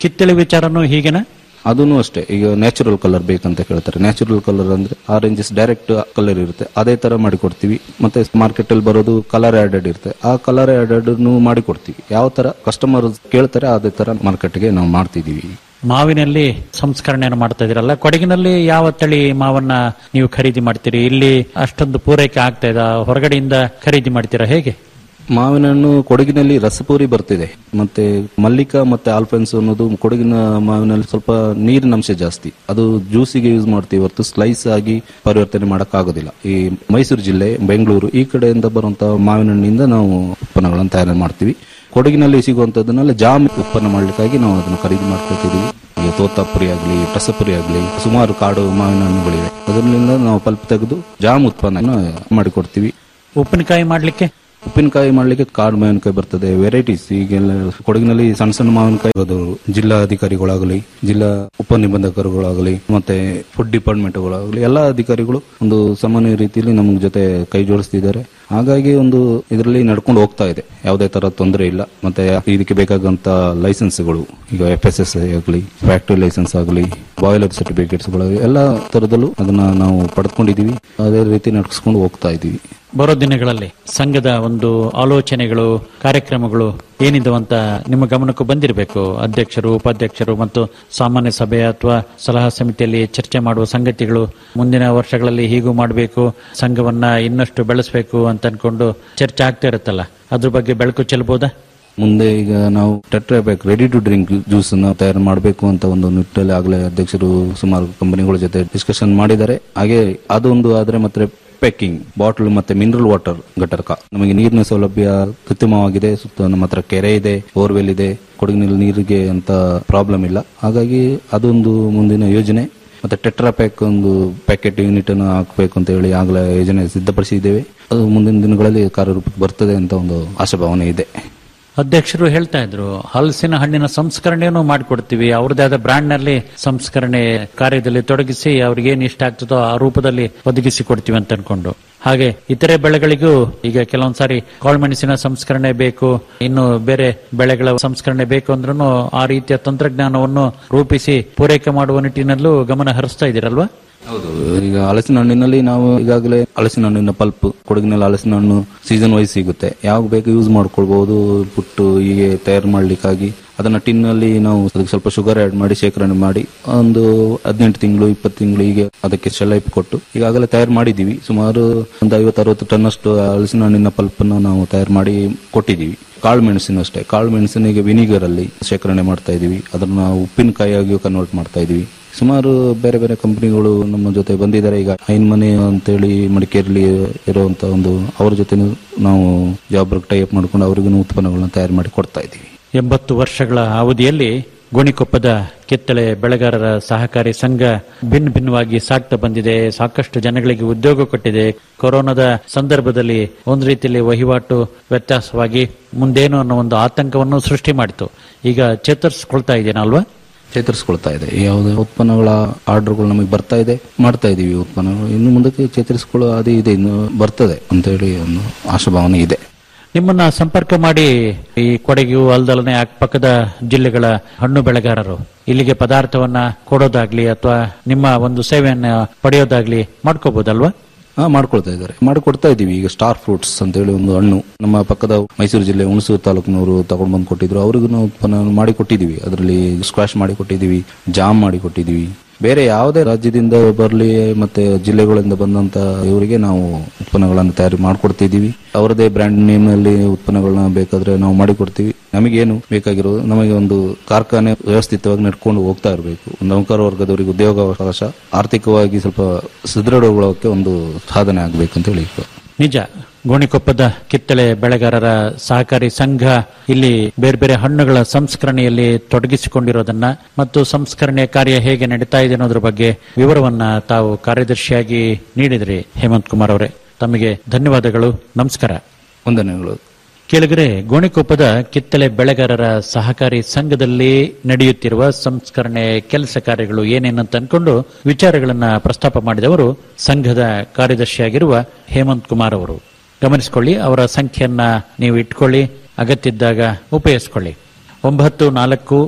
ಕಿತ್ತಳೆ ವಿಚಾರನೂ ಹೀಗೆನಾ ಅದೂ ಅಷ್ಟೇ ಈಗ ನ್ಯಾಚುರಲ್ ಕಲರ್ ಬೇಕಂತ ಕೇಳ್ತಾರೆ ನ್ಯಾಚುರಲ್ ಕಲರ್ ಅಂದ್ರೆ ಆರೆಂಜಸ್ ಡೈರೆಕ್ಟ್ ಕಲರ್ ಇರುತ್ತೆ ಅದೇ ತರ ಮಾಡಿಕೊಡ್ತೀವಿ ಮತ್ತೆ ಮಾರ್ಕೆಟ್ ಅಲ್ಲಿ ಬರೋದು ಕಲರ್ ಆಡೆಡ್ ಇರುತ್ತೆ ಆ ಕಲರ್ ಆಡೆಡ್ ಮಾಡಿಕೊಡ್ತೀವಿ ಯಾವ ತರ ಕಸ್ಟಮರ್ ಕೇಳ್ತಾರೆ ಅದೇ ತರ ಮಾರ್ಕೆಟ್ಗೆ ನಾವು ಮಾಡ್ತಿದೀವಿ ಮಾವಿನಲ್ಲಿ ಸಂಸ್ಕರಣೆಯನ್ನು ಮಾಡ್ತಾ ಇದೀರಲ್ಲ ಕೊಡಗಿನಲ್ಲಿ ಯಾವ ತಳಿ ಮಾವನ್ನ ನೀವು ಖರೀದಿ ಮಾಡ್ತೀರಿ ಇಲ್ಲಿ ಅಷ್ಟೊಂದು ಪೂರೈಕೆ ಆಗ್ತಾ ಇದೆ ಹೊರಗಡೆಯಿಂದ ಖರೀದಿ ಮಾಡ್ತೀರಾ ಹೇಗೆ ಮಾವಿನ ಹಣ್ಣು ಕೊಡಗಿನಲ್ಲಿ ರಸಪೂರಿ ಬರ್ತಿದೆ ಮತ್ತೆ ಮಲ್ಲಿಕಾ ಮತ್ತೆ ಆಲ್ಫೆನ್ಸ್ ಅನ್ನೋದು ಕೊಡಗಿನ ಮಾವಿನಲ್ಲಿ ಸ್ವಲ್ಪ ನೀರಿನ ಅಂಶ ಜಾಸ್ತಿ ಅದು ಜ್ಯೂಸಿಗೆ ಯೂಸ್ ಮಾಡ್ತೀವಿ ಹೊರತು ಸ್ಲೈಸ್ ಆಗಿ ಪರಿವರ್ತನೆ ಮಾಡಕ್ ಆಗೋದಿಲ್ಲ ಈ ಮೈಸೂರು ಜಿಲ್ಲೆ ಬೆಂಗಳೂರು ಈ ಕಡೆಯಿಂದ ಬರುವಂತಹ ಮಾವಿನ ಹಣ್ಣಿಂದ ನಾವು ಉತ್ಪನ್ನಗಳನ್ನು ತಯಾರು ಮಾಡ್ತೀವಿ ಕೊಡಗಿನಲ್ಲಿ ಸಿಗುವಂತದನ್ನೆಲ್ಲ ಜಾಮ್ ಉತ್ಪನ್ನ ಮಾಡ್ಲಿಕ್ಕಾಗಿ ನಾವು ಅದನ್ನು ಖರೀದಿ ಮಾಡ್ಕೊಳ್ತಿದೀವಿ ಈಗ ತೋತಾಪುರಿ ಆಗಲಿ ರಸಪುರಿ ಆಗಲಿ ಸುಮಾರು ಕಾಡು ಮಾವಿನ ಹಣ್ಣುಗಳಿವೆ ಅದರಿಂದ ನಾವು ಪಲ್ಪ್ ತೆಗೆದು ಜಾಮ್ ಉತ್ಪನ್ನ ಮಾಡಿಕೊಡ್ತೀವಿ ಉಪ್ಪಿನಕಾಯಿ ಮಾಡ್ಲಿಕ್ಕೆ ಉಪ್ಪಿನಕಾಯಿ ಮಾಡ್ಲಿಕ್ಕೆ ಕಾಡು ಮಾವಿನಕಾಯಿ ಬರ್ತದೆ ವೆರೈಟೀಸ್ ಈಗೆಲ್ಲ ಕೊಡಗಿನಲ್ಲಿ ಸಣ್ಣ ಸಣ್ಣ ಮಾವಿನಕಾಯಿ ಅದು ಜಿಲ್ಲಾ ಅಧಿಕಾರಿಗಳಾಗಲಿ ಜಿಲ್ಲಾ ಉಪನಿಬಂಧಕರುಗಳಾಗಲಿ ಮತ್ತೆ ಫುಡ್ ಡಿಪಾರ್ಟ್ಮೆಂಟ್ಗಳಾಗಲಿ ಎಲ್ಲ ಅಧಿಕಾರಿಗಳು ಒಂದು ಸಾಮಾನ್ಯ ರೀತಿಯಲ್ಲಿ ನಮ್ಮ ಜೊತೆ ಕೈ ಜೋಡಿಸ್ತಿದ್ದಾರೆ ಹಾಗಾಗಿ ಒಂದು ಇದರಲ್ಲಿ ನಡ್ಕೊಂಡು ಹೋಗ್ತಾ ಇದೆ ಯಾವುದೇ ತರ ತೊಂದರೆ ಇಲ್ಲ ಮತ್ತೆ ಇದಕ್ಕೆ ಬೇಕಾದಂತ ಲೈಸೆನ್ಸ್ಗಳು ಈಗ ಎಫ್ ಎಸ್ ಎಸ್ ಆಗಲಿ ಫ್ಯಾಕ್ಟರಿ ಲೈಸೆನ್ಸ್ ಆಗಲಿ ಬಾಯ್ಲರ್ ಸರ್ಟಿಫಿಕೇಟ್ಸ್ಗಳು ಎಲ್ಲ ತರದಲ್ಲೂ ಅದನ್ನ ನಾವು ಪಡೆದುಕೊಂಡಿದೀವಿ ಅದೇ ರೀತಿ ನಡ್ಸ್ಕೊಂಡು ಹೋಗ್ತಾ ಇದೀವಿ ಬರೋ ದಿನಗಳಲ್ಲಿ ಸಂಘದ ಒಂದು ಆಲೋಚನೆಗಳು ಕಾರ್ಯಕ್ರಮಗಳು ಏನಿದೆ ಅಂತ ನಿಮ್ಮ ಗಮನಕ್ಕೂ ಬಂದಿರಬೇಕು ಅಧ್ಯಕ್ಷರು ಉಪಾಧ್ಯಕ್ಷರು ಮತ್ತು ಸಾಮಾನ್ಯ ಸಭೆ ಅಥವಾ ಸಲಹಾ ಸಮಿತಿಯಲ್ಲಿ ಚರ್ಚೆ ಮಾಡುವ ಸಂಗತಿಗಳು ಮುಂದಿನ ವರ್ಷಗಳಲ್ಲಿ ಹೀಗೂ ಮಾಡಬೇಕು ಸಂಘವನ್ನ ಇನ್ನಷ್ಟು ಬೆಳೆಸಬೇಕು ಅಂತ ಅನ್ಕೊಂಡು ಚರ್ಚೆ ಆಗ್ತಾ ಇರುತ್ತಲ್ಲ ಅದ್ರ ಬಗ್ಗೆ ಬೆಳಕು ಚೆಲ್ಬೋದಾ ಮುಂದೆ ಈಗ ನಾವು Tetra Pak ready to drink juice ಅನ್ನು ತಯಾರು ಮಾಡಬೇಕು ಅಂತ ಒಂದು ನಿಟ್ಟಲ್ಲಿ ಆಗಲೇ ಅಧ್ಯಕ್ಷರು ಸುಮಾರು ಕಂಪನಿಗಳ ಜೊತೆ ಡಿಸ್ಕಷನ್ ಮಾಡಿದ್ದಾರೆ ಹಾಗೆ ಅದೊಂದು ಆದ್ರೆ ಮತ್ತೆ ಪ್ಯಾಕಿಂಗ್ ಬಾಟಲ್ ಮತ್ತೆ ಮಿನರಲ್ ವಾಟರ್ ಘಟಕ ನಮಗೆ ನೀರಿನ ಸೌಲಭ್ಯ ಕೃತ್ರಿಮವಾಗಿದೆ ಸುತ್ತ ನಮ್ಮ ಹತ್ರ ಕೆರೆ ಇದೆ ಬೋರ್ವೆಲ್ ಇದೆ ಕೊಡಗಿನಲ್ಲಿ ನೀರಿಗೆ ಅಂತ ಪ್ರಾಬ್ಲಮ್ ಇಲ್ಲ ಹಾಗಾಗಿ ಅದೊಂದು ಮುಂದಿನ ಯೋಜನೆ ಮತ್ತೆ ಟೆಟ್ರಾ ಪ್ಯಾಕ್ ಒಂದು ಪ್ಯಾಕೆಟ್ ಯೂನಿಟ್ ಅನ್ನು ಹಾಕಬೇಕು ಅಂತ ಹೇಳಿ ಆಗಲೇ ಯೋಜನೆ ಸಿದ್ಧಪಡಿಸಿದ್ದೇವೆ ಅದು ಮುಂದಿನ ದಿನಗಳಲ್ಲಿ ಕಾರ್ಯರೂಪಕ್ಕೆ ಬರ್ತದೆ ಅಂತ ಒಂದು ಆಶಾಭಾವನೆ ಇದೆ ಅಧ್ಯಕ್ಷರು ಹೇಳ್ತಾ ಇದ್ರು ಹಲಸಿನ ಹಣ್ಣಿನ ಸಂಸ್ಕರಣೆಯನ್ನು ಮಾಡಿಕೊಡ್ತೀವಿ ಅವ್ರದೇ ಆದ ಬ್ರಾಂಡ್ ನಲ್ಲಿ ಸಂಸ್ಕರಣೆ ಕಾರ್ಯದಲ್ಲಿ ತೊಡಗಿಸಿ ಅವ್ರಿಗೆ ಏನ್ ಇಷ್ಟ ಆಗ್ತದೋ ಆ ರೂಪದಲ್ಲಿ ಒದಗಿಸಿ ಕೊಡ್ತೀವಿ ಅಂತ ಅನ್ಕೊಂಡು ಹಾಗೆ ಇತರೆ ಬೆಳೆಗಳಿಗೂ ಈಗ ಕೆಲವೊಂದ್ಸಾರಿ ಕಾಳುಮೆಣಸಿನ ಸಂಸ್ಕರಣೆ ಬೇಕು ಇನ್ನು ಬೇರೆ ಬೆಳೆಗಳ ಸಂಸ್ಕರಣೆ ಬೇಕು ಅಂದ್ರೂ ಆ ರೀತಿಯ ತಂತ್ರಜ್ಞಾನವನ್ನು ರೂಪಿಸಿ ಪೂರೈಕೆ ಮಾಡುವ ನಿಟ್ಟಿನಲ್ಲೂ ಗಮನ ಹರಿಸ್ತಾ ಇದ್ದೀರಲ್ವಾ ಹೌದು ಈಗ ಹಲಸಿನ ಹಣ್ಣಿನಲ್ಲಿ ನಾವು ಈಗಾಗಲೇ ಹಲಸಿನ ಹಣ್ಣಿನ ಪಲ್ಪ್ ಕೊಡಗಿನಲ್ಲಿ ಹಲಸಿನ ಹಣ್ಣು ಸೀಸನ್ ವೈಸ್ ಸಿಗುತ್ತೆ ಯಾವಾಗ ಬೇಕು ಯೂಸ್ ಮಾಡ್ಕೊಳ್ಬಹುದು ಪುಟ್ಟು ಹೀಗೆ ತಯಾರು ಮಾಡ್ಲಿಕ್ಕಾಗಿ ಅದನ್ನ ಟಿನ್ ಅಲ್ಲಿ ನಾವು ಅದಕ್ಕೆ ಸ್ವಲ್ಪ ಶುಗರ್ ಆಡ್ ಮಾಡಿ ಶೇಖರಣೆ ಮಾಡಿ ಒಂದು ಹದಿನೆಂಟು ತಿಂಗಳು ಇಪ್ಪತ್ತು ತಿಂಗಳು ಹೀಗೆ ಅದಕ್ಕೆ ಶೆಲೈಪ್ ಕೊಟ್ಟು ಈಗಾಗಲೇ ತಯಾರು ಮಾಡಿದೀವಿ ಸುಮಾರು ಒಂದು ಐವತ್ತು ಅರವತ್ತು ಟನ್ ಅಷ್ಟು ಹಲಸಿನ ಹಣ್ಣಿನ ಪಲ್ಪ್ ಅನ್ನು ನಾವು ತಯಾರು ಮಾಡಿ ಕೊಟ್ಟಿದ್ದೀವಿ ಕಾಳು ಮೆಣಸಿನ ಅಷ್ಟೇ ಕಾಳು ಮೆಣಸಿನಿಗೆ ವಿನಿಗರ್ ಅಲ್ಲಿ ಶೇಖರಣೆ ಮಾಡ್ತಾ ಇದೀವಿ ಅದನ್ನ ಉಪ್ಪಿನಕಾಯಿಯಾಗಿಯೂ ಕನ್ವರ್ಟ್ ಮಾಡ್ತಾ ಇದೀವಿ ಸುಮಾರು ಬೇರೆ ಬೇರೆ ಕಂಪನಿಗಳು ನಮ್ಮ ಜೊತೆ ಬಂದಿದ್ದಾರೆ ಈಗ ಐನ್ ಮನೆ ಅಂತೇಳಿ ಮಡಿಕೇರಿಯಲ್ಲಿ ಇರುವಂತ ಒಂದು ಅವ್ರ ಜೊತೆ ನಾವು ಜಾಬ್ ಟೈ ಅಪ್ ಮಾಡ್ಕೊಂಡು ಅವರಿಗೂ ಉತ್ಪನ್ನಗಳನ್ನ ತಯಾರು ಮಾಡಿ ಕೊಡ್ತಾ ಇದ್ದೀವಿ ಎಂಬತ್ತು ವರ್ಷಗಳ ಅವಧಿಯಲ್ಲಿ ಗೋಣಿಕೊಪ್ಪದ ಕಿತ್ತಳೆ ಬೆಳೆಗಾರರ ಸಹಕಾರಿ ಸಂಘ ಭಿನ್ನ ಭಿನ್ನವಾಗಿ ಸಾಕ್ತಾ ಬಂದಿದೆ ಸಾಕಷ್ಟು ಜನಗಳಿಗೆ ಉದ್ಯೋಗ ಕೊಟ್ಟಿದೆ ಕೊರೋನಾದ ಸಂದರ್ಭದಲ್ಲಿ ಒಂದು ರೀತಿಯಲ್ಲಿ ವಹಿವಾಟು ವ್ಯತ್ಯಾಸವಾಗಿ ಮುಂದೇನು ಅನ್ನೋ ಒಂದು ಆತಂಕವನ್ನು ಸೃಷ್ಟಿ ಮಾಡಿತು ಈಗ ಚೇತರಿಸಿಕೊಳ್ತಾ ಇದೆಯಲ್ವಾ ಚೇತರಿಸ್ಕೊಳ್ತಾ ಇದೆ ಯಾವುದೇ ಉತ್ಪನ್ನಗಳ ಆರ್ಡರ್ಗಳು ನಮಗೆ ಬರ್ತಾ ಇದೆ ಮಾಡ್ತಾ ಇದೀವಿ ಉತ್ಪನ್ನಗಳು ಇನ್ನು ಮುಂದಕ್ಕೆ ಚೇತರಿಸಿಕೊಳ್ಳೋ ಅದೇ ಇದೆ ಇನ್ನು ಬರ್ತದೆ ಅಂತೇಳಿ ಒಂದು ಆಶಾಭಾವನೆ ಇದೆ ನಿಮ್ಮನ್ನ ಸಂಪರ್ಕ ಮಾಡಿ ಈ ಕೊಡಗು ಅಲ್ದಲನೆ ಅಕ್ಕಪಕ್ಕದ ಜಿಲ್ಲೆಗಳ ಹಣ್ಣು ಬೆಳೆಗಾರರು ಇಲ್ಲಿಗೆ ಪದಾರ್ಥವನ್ನ ಕೊಡೋದಾಗ್ಲಿ ಅಥವಾ ನಿಮ್ಮ ಒಂದು ಸೇವೆಯನ್ನ ಪಡೆಯೋದಾಗ್ಲಿ ಮಾಡ್ಕೋಬಹುದಲ್ವಾ ಹಾ ಮಾಡ್ಕೊಳ್ತಾ ಇದ್ದಾರೆ ಮಾಡಿಕೊಡ್ತಾ ಇದೀವಿ ಈಗ ಸ್ಟಾರ್ ಫ್ರೂಟ್ಸ್ ಅಂತ ಹೇಳಿ ಒಂದು ಹಣ್ಣು ನಮ್ಮ ಪಕ್ಕದ ಮೈಸೂರು ಜಿಲ್ಲೆ ಹುಣಸೂರು ತಾಲೂಕಿನವರು ತಗೊಂಡು ಬಂದು ಕೊಟ್ಟಿದ್ರು ಅವರಿಗೂ ನಾವು ಉತ್ಪನ್ನ ಮಾಡಿ ಕೊಟ್ಟಿದೀವಿ ಅದರಲ್ಲಿ ಸ್ಕ್ವಾಶ್ ಮಾಡಿ ಕೊಟ್ಟಿದೀವಿ ಜಾಮ್ ಮಾಡಿ ಕೊಟ್ಟಿದೀವಿ ಬೇರೆ ಯಾವುದೇ ರಾಜ್ಯದಿಂದ ಬರಲಿ ಮತ್ತೆ ಜಿಲ್ಲೆಗಳಿಂದ ಬಂದಂತ ಇವರಿಗೆ ನಾವು ಉತ್ಪನ್ನಗಳನ್ನು ತಯಾರಿ ಮಾಡ್ಕೊಡ್ತಿದೀವಿ ಅವರದೇ ಬ್ರ್ಯಾಂಡ್ ನೇಮ್ ನಲ್ಲಿ ಉತ್ಪನ್ನಗಳನ್ನ ಬೇಕಾದ್ರೆ ನಾವು ಮಾಡಿಕೊಡ್ತೀವಿ ನಮಗೇನು ಬೇಕಾಗಿರೋದು ನಮಗೆ ಒಂದು ಕಾರ್ಖಾನೆ ವ್ಯವಸ್ಥಿತವಾಗಿ ನಡ್ಕೊಂಡು ಹೋಗ್ತಾ ಇರಬೇಕು ನೌಕರ ವರ್ಗದವರಿಗೆ ಉದ್ಯೋಗಾವಕಾಶ ಆರ್ಥಿಕವಾಗಿ ಸ್ವಲ್ಪ ಸದೃಢಗೊಳ್ಳೋಕೆ ಒಂದು ಸಾಧನೆ ಆಗಬೇಕು ಅಂತ ಹೇಳಿ ನಿಜ ಗೋಣಿಕೊಪ್ಪದ ಕಿತ್ತಳೆ ಬೆಳೆಗಾರರ ಸಹಕಾರಿ ಸಂಘ ಇಲ್ಲಿ ಬೇರೆ ಬೇರೆ ಹಣ್ಣುಗಳ ಸಂಸ್ಕರಣೆಯಲ್ಲಿ ತೊಡಗಿಸಿಕೊಂಡಿರೋದನ್ನ ಮತ್ತು ಸಂಸ್ಕರಣೆ ಕಾರ್ಯ ಹೇಗೆ ನಡೀತಾ ಇದೆ ಅನ್ನೋದ್ರ ಬಗ್ಗೆ ವಿವರವನ್ನ ತಾವು ಕಾರ್ಯದರ್ಶಿಯಾಗಿ ನೀಡಿದ್ರಿ ಹೇಮಂತ್ ಕುಮಾರ್ ಅವರೇ ತಮಗೆ ಧನ್ಯವಾದಗಳು ನಮಸ್ಕಾರ ವಂದನೆಗಳು ಕೆಳಗರೆ ಗೋಣಿಕೊಪ್ಪದ ಕಿತ್ತಳೆ ಬೆಳೆಗಾರರ ಸಹಕಾರಿ ಸಂಘದಲ್ಲಿ ನಡೆಯುತ್ತಿರುವ ಸಂಸ್ಕರಣೆ ಕೆಲಸ ಕಾರ್ಯಗಳು ಏನೇನಂತ ಅನ್ಕೊಂಡು ವಿಚಾರಗಳನ್ನ ಪ್ರಸ್ತಾಪ ಮಾಡಿದವರು ಸಂಘದ ಕಾರ್ಯದರ್ಶಿಯಾಗಿರುವ ಹೇಮಂತ್ ಕುಮಾರ್ ಅವರು ಗಮನಿಸಿಕೊಳ್ಳಿ ಅವರ ಸಂಖ್ಯೆಯನ್ನ ನೀವು ಇಟ್ಕೊಳ್ಳಿ ಅಗತ್ಯದ್ದಾಗ ಉಪಯೋಗಿಸಿಕೊಳ್ಳಿ ಒಂಬತ್ತು ನಾಲ್ಕು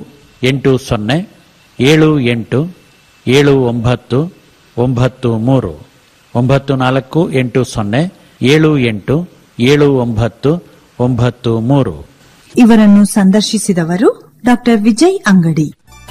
ಎಂಟು ಸೊನ್ನೆ ಏಳು ಎಂಟು ಏಳು ಒಂಬತ್ತು ಒಂಬತ್ತು ಮೂರು ಒಂಬತ್ತು ನಾಲ್ಕು ಎಂಟು ಸೊನ್ನೆ ಏಳು ಎಂಟು ಏಳು ಒಂಬತ್ತು ಒಂಬತ್ತು ಮೂರು ಇವರನ್ನು ಸಂದರ್ಶಿಸಿದವರು ಡಾಕ್ಟರ್ ವಿಜಯ್ ಅಂಗಡಿ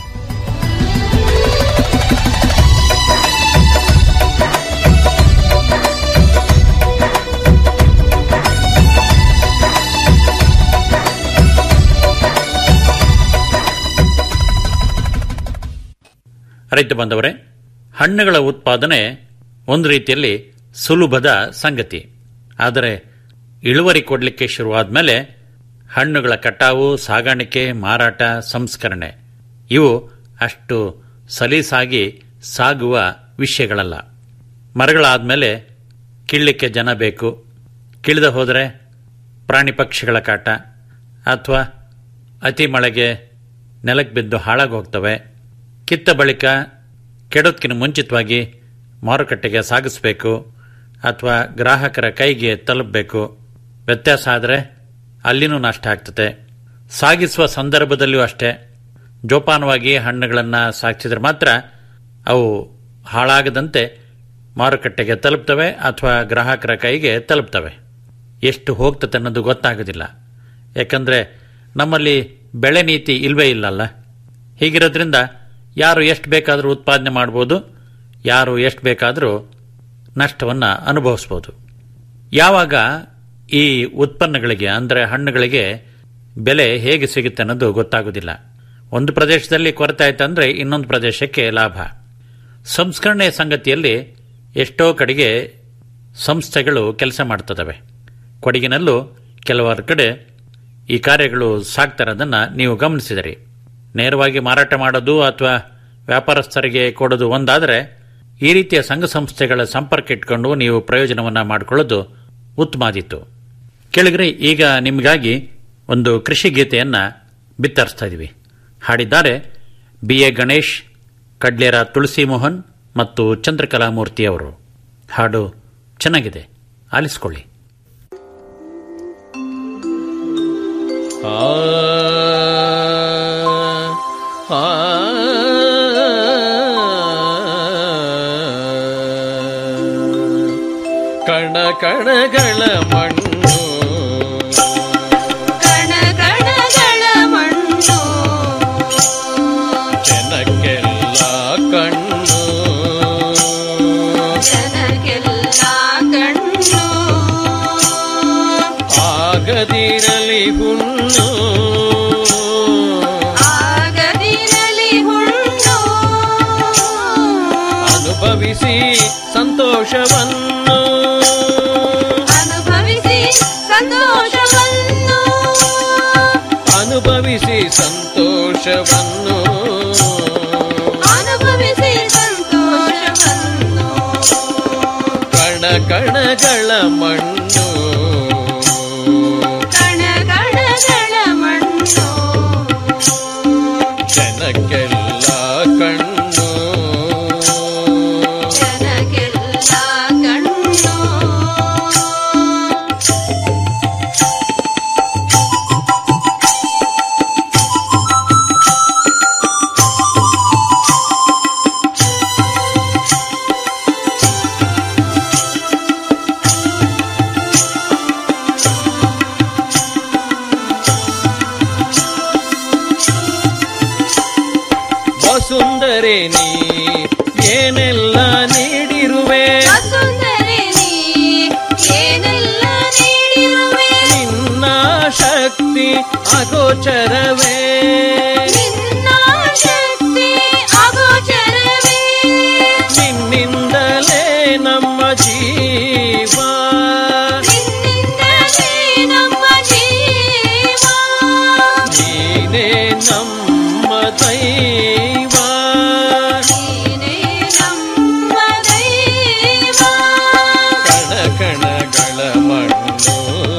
ರೈತ ಬಂದವರೇ ಹಣ್ಣುಗಳ ಉತ್ಪಾದನೆ ಒಂದು ರೀತಿಯಲ್ಲಿ ಸುಲಭದ ಸಂಗತಿ ಆದರೆ ಇಳುವರಿ ಕೊಡಲಿಕ್ಕೆ ಶುರುವಾದ ಮೇಲೆ ಹಣ್ಣುಗಳ ಕಟಾವು ಸಾಗಾಣಿಕೆ ಮಾರಾಟ ಸಂಸ್ಕರಣೆ ಇವು ಅಷ್ಟು ಸಲೀಸಾಗಿ ಸಾಗುವ ವಿಷಯಗಳಲ್ಲ ಮರಗಳಾದ್ಮೇಲೆ ಕೀಳಲಿಕ್ಕೆ ಜನ ಬೇಕು ಕೀಳದೆ ಹೋದರೆ ಪ್ರಾಣಿ ಪಕ್ಷಿಗಳ ಕಾಟ ಅಥವಾ ಅತಿ ಮಳೆಗೆ ನೆಲಕ್ಕೆ ಬಿದ್ದು ಹಾಳಾಗಿ ಹೋಗ್ತವೆ ಕಿತ್ತ ಬಳಿಕ ಕೆಡೋದಕ್ಕಿಂತ ಮುಂಚಿತವಾಗಿ ಮಾರುಕಟ್ಟೆಗೆ ಸಾಗಿಸಬೇಕು ಅಥವಾ ಗ್ರಾಹಕರ ಕೈಗೆ ತಲುಪಬೇಕು ವ್ಯತ್ಯಾಸ ಆದರೆ ಅಲ್ಲಿನೂ ನಷ್ಟ ಆಗ್ತದೆ ಸಾಗಿಸುವ ಸಂದರ್ಭದಲ್ಲಿಯೂ ಅಷ್ಟೇ ಜೋಪಾನವಾಗಿ ಹಣ್ಣುಗಳನ್ನು ಸಾಗಿಸಿದ್ರೆ ಮಾತ್ರ ಅವು ಹಾಳಾಗದಂತೆ ಮಾರುಕಟ್ಟೆಗೆ ತಲುಪ್ತವೆ ಅಥವಾ ಗ್ರಾಹಕರ ಕೈಗೆ ತಲುಪ್ತವೆ ಎಷ್ಟು ಹೋಗ್ತದೆ ಅನ್ನೋದು ಗೊತ್ತಾಗೋದಿಲ್ಲ ಯಾಕಂದರೆ ನಮ್ಮಲ್ಲಿ ಬೆಳೆ ನೀತಿ ಇಲ್ವೇ ಇಲ್ಲಲ್ಲ ಹೀಗಿರೋದ್ರಿಂದ ಯಾರು ಎಷ್ಟು ಬೇಕಾದರೂ ಉತ್ಪಾದನೆ ಮಾಡ್ಬೋದು ಯಾರು ಎಷ್ಟು ಬೇಕಾದರೂ ನಷ್ಟವನ್ನು ಅನುಭವಿಸ್ಬೋದು ಯಾವಾಗ ಈ ಉತ್ಪನ್ನಗಳಿಗೆ ಅಂದರೆ ಹಣ್ಣುಗಳಿಗೆ ಬೆಲೆ ಹೇಗೆ ಸಿಗುತ್ತೆ ಅನ್ನೋದು ಗೊತ್ತಾಗೋದಿಲ್ಲ ಒಂದು ಪ್ರದೇಶದಲ್ಲಿ ಕೊರತೆ ಆಯ್ತಂದ್ರೆ ಇನ್ನೊಂದು ಪ್ರದೇಶಕ್ಕೆ ಲಾಭ ಸಂಸ್ಕರಣೆ ಸಂಗತಿಯಲ್ಲಿ ಎಷ್ಟೋ ಕಡೆಗೆ ಸಂಸ್ಥೆಗಳು ಕೆಲಸ ಮಾಡ್ತದವೆ ಕೊಡಗಿನಲ್ಲೂ ಕೆಲವಾರು ಕಡೆ ಈ ಕಾರ್ಯಗಳು ಸಾಗ್ತಾರದನ್ನು ನೀವು ಗಮನಿಸಿದಿರಿ ನೇರವಾಗಿ ಮಾರಾಟ ಮಾಡೋದು ಅಥವಾ ವ್ಯಾಪಾರಸ್ಥರಿಗೆ ಕೊಡೋದು ಒಂದಾದರೆ ಈ ರೀತಿಯ ಸಂಘ ಸಂಸ್ಥೆಗಳ ಸಂಪರ್ಕ ಇಟ್ಕೊಂಡು ನೀವು ಪ್ರಯೋಜನವನ್ನು ಮಾಡಿಕೊಳ್ಳೋದು ಉತ್ತಮಾದಿತ್ತು ಕೆಳಗರೆ ಈಗ ನಿಮಗಾಗಿ ಒಂದು ಕೃಷಿ ಗೀತೆಯನ್ನು ಬಿತ್ತರಿಸ್ತಾ ಇದ್ದೀವಿ ಹಾಡಿದ್ದಾರೆ ಬಿ ಎ ಗಣೇಶ್ ಕಡ್ಲೇರ ತುಳಸಿ ಮೋಹನ್ ಮತ್ತು ಚಂದ್ರಕಲಾಮೂರ್ತಿ ಅವರು ಹಾಡು ಚೆನ್ನಾಗಿದೆ ಆಲಿಸ್ಕೊಳ್ಳಿ ಆ ಆ ಕಣ ಕಣಗಳ ಮಣ್ಣು ಕಣ ಕಣಗಳ ಮಣ್ಣು ಜನಕ್ಕೆಲ್ಲ ಕಣ್ಣು ಜನಗೆಲ್ಲ ಕಣ್ಣು ಆಗದಿರಲಿ ಹುಣ್ಣು ಆಗದಿರಲಿ ಹುಣ್ಣು ಅನುಭವಿಸಿ ಸಂತೋಷವನ್ನು ಅನುಭವಿಸಿ ಸಂತೋಷವನ್ನು ಅನುಭವಿಸಿ ಸಂತೋಷವನ್ನು ಅನುಭವಿಸಿ ಸಂತೋಷವನ್ನು ಕಣ ಕಣಗಳ ಮಣ್ಣು ಕಣ ಕಣಗಳ ಮಣ್ಣು ಜನಕ್ಕೆಲ್ಲ ಕಣ್ಣು ಜನಗೆಲ್ಲ ಕಣ್ಣು ವಸುಂದರೆ ನೀ ಏನೆಲ್ಲ ನೀಡಿರುವೆ ವಸುಂಧರೆ ನೀ ಏನೆಲ್ಲ ನೀಡಿರುವೆ ನಿನ್ನ ಶಕ್ತಿ ಅಗೋಚರವೇ ನಿನ್ನ ಶಕ್ತಿ ಅಗೋಚರವೇ ನಿನ್ನಿಂದಲೇ ನಮ್ಮ ಜೀವ ನಿನ್ನಿಂದಲೇ ನಮ್ಮ ಜೀವ ನೀನೇ ನಮ್ಮ ದೈವ ನೀನೇ ನಮ್ಮ ದೈವ ಕಣ ಕಣಗಳ ಮಣ್ಣು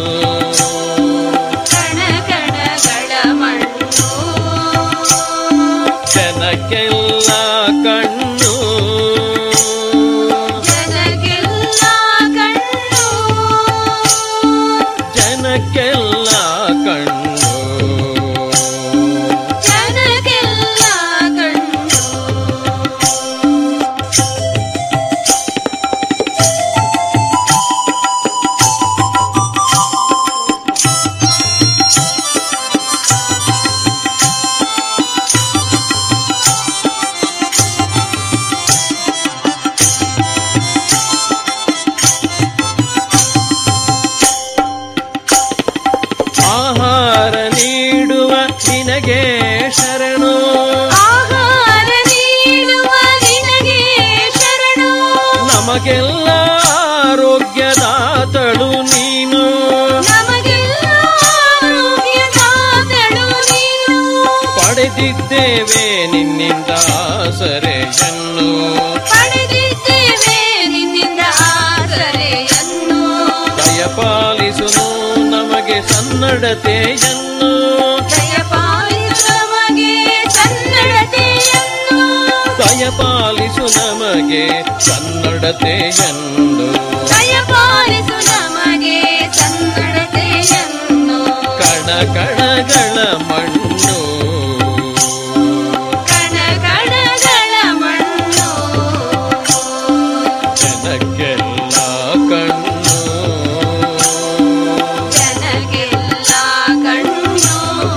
ಕಣ ಕಣಗಳ ಮಣ್ಣು ಜನಕ್ಕೆಲ್ಲ ಕಣ್ಣು ಜನಗೆಲ್ಲ ಕಣ್ಣು ಜನಕ್ಕೆಲ್ಲ ಕಣ್ಣು ಜನಗೆಲ್ಲ ಶರಣು ಆಹಾರ ನೀಡುವ ನಿನಗೆ ಶರಣು ನಮಗೆಲ್ಲ ಆರೋಗ್ಯದಾತಳು ನೀನು ನಮಗೆಲ್ಲ ಆರೋಗ್ಯದಾತಳು ನೀನು ಪಡೆದಿದ್ದೇವೆ ನಿನ್ನಿಂದ ಆಸರೆಯನ್ನು ಪಡೆದಿದ್ದೇವೆ ನಿನ್ನಿಂದ ಆಸರೆಯನ್ನು ದಯಪಾಲಿಸುನು ನಮಗೆ ಸನ್ನಡತೆಯನ್ನು ದಯಪಾಲಿಸು ನಮಗೆ ಕನ್ನಡತೆಯನ್ನು ದಯಪಾಲಿಸು ನಮಗೆ ಕನ್ನಡತೆಯನ್ನು ದಯಪಾಲಿಸು ನಮಗೆ ಕನ್ನಡತೆಯನ್ನು ಕಣ ಕಣಗಳ ಮಣ್ಣು ಕಣ ಕಣಗಳ ಮಣ್ಣು ಜನಕ್ಕೆಲ್ಲ ಕಣ್ಣು ಜನಗೆಲ್ಲ ಕಣ್ಣು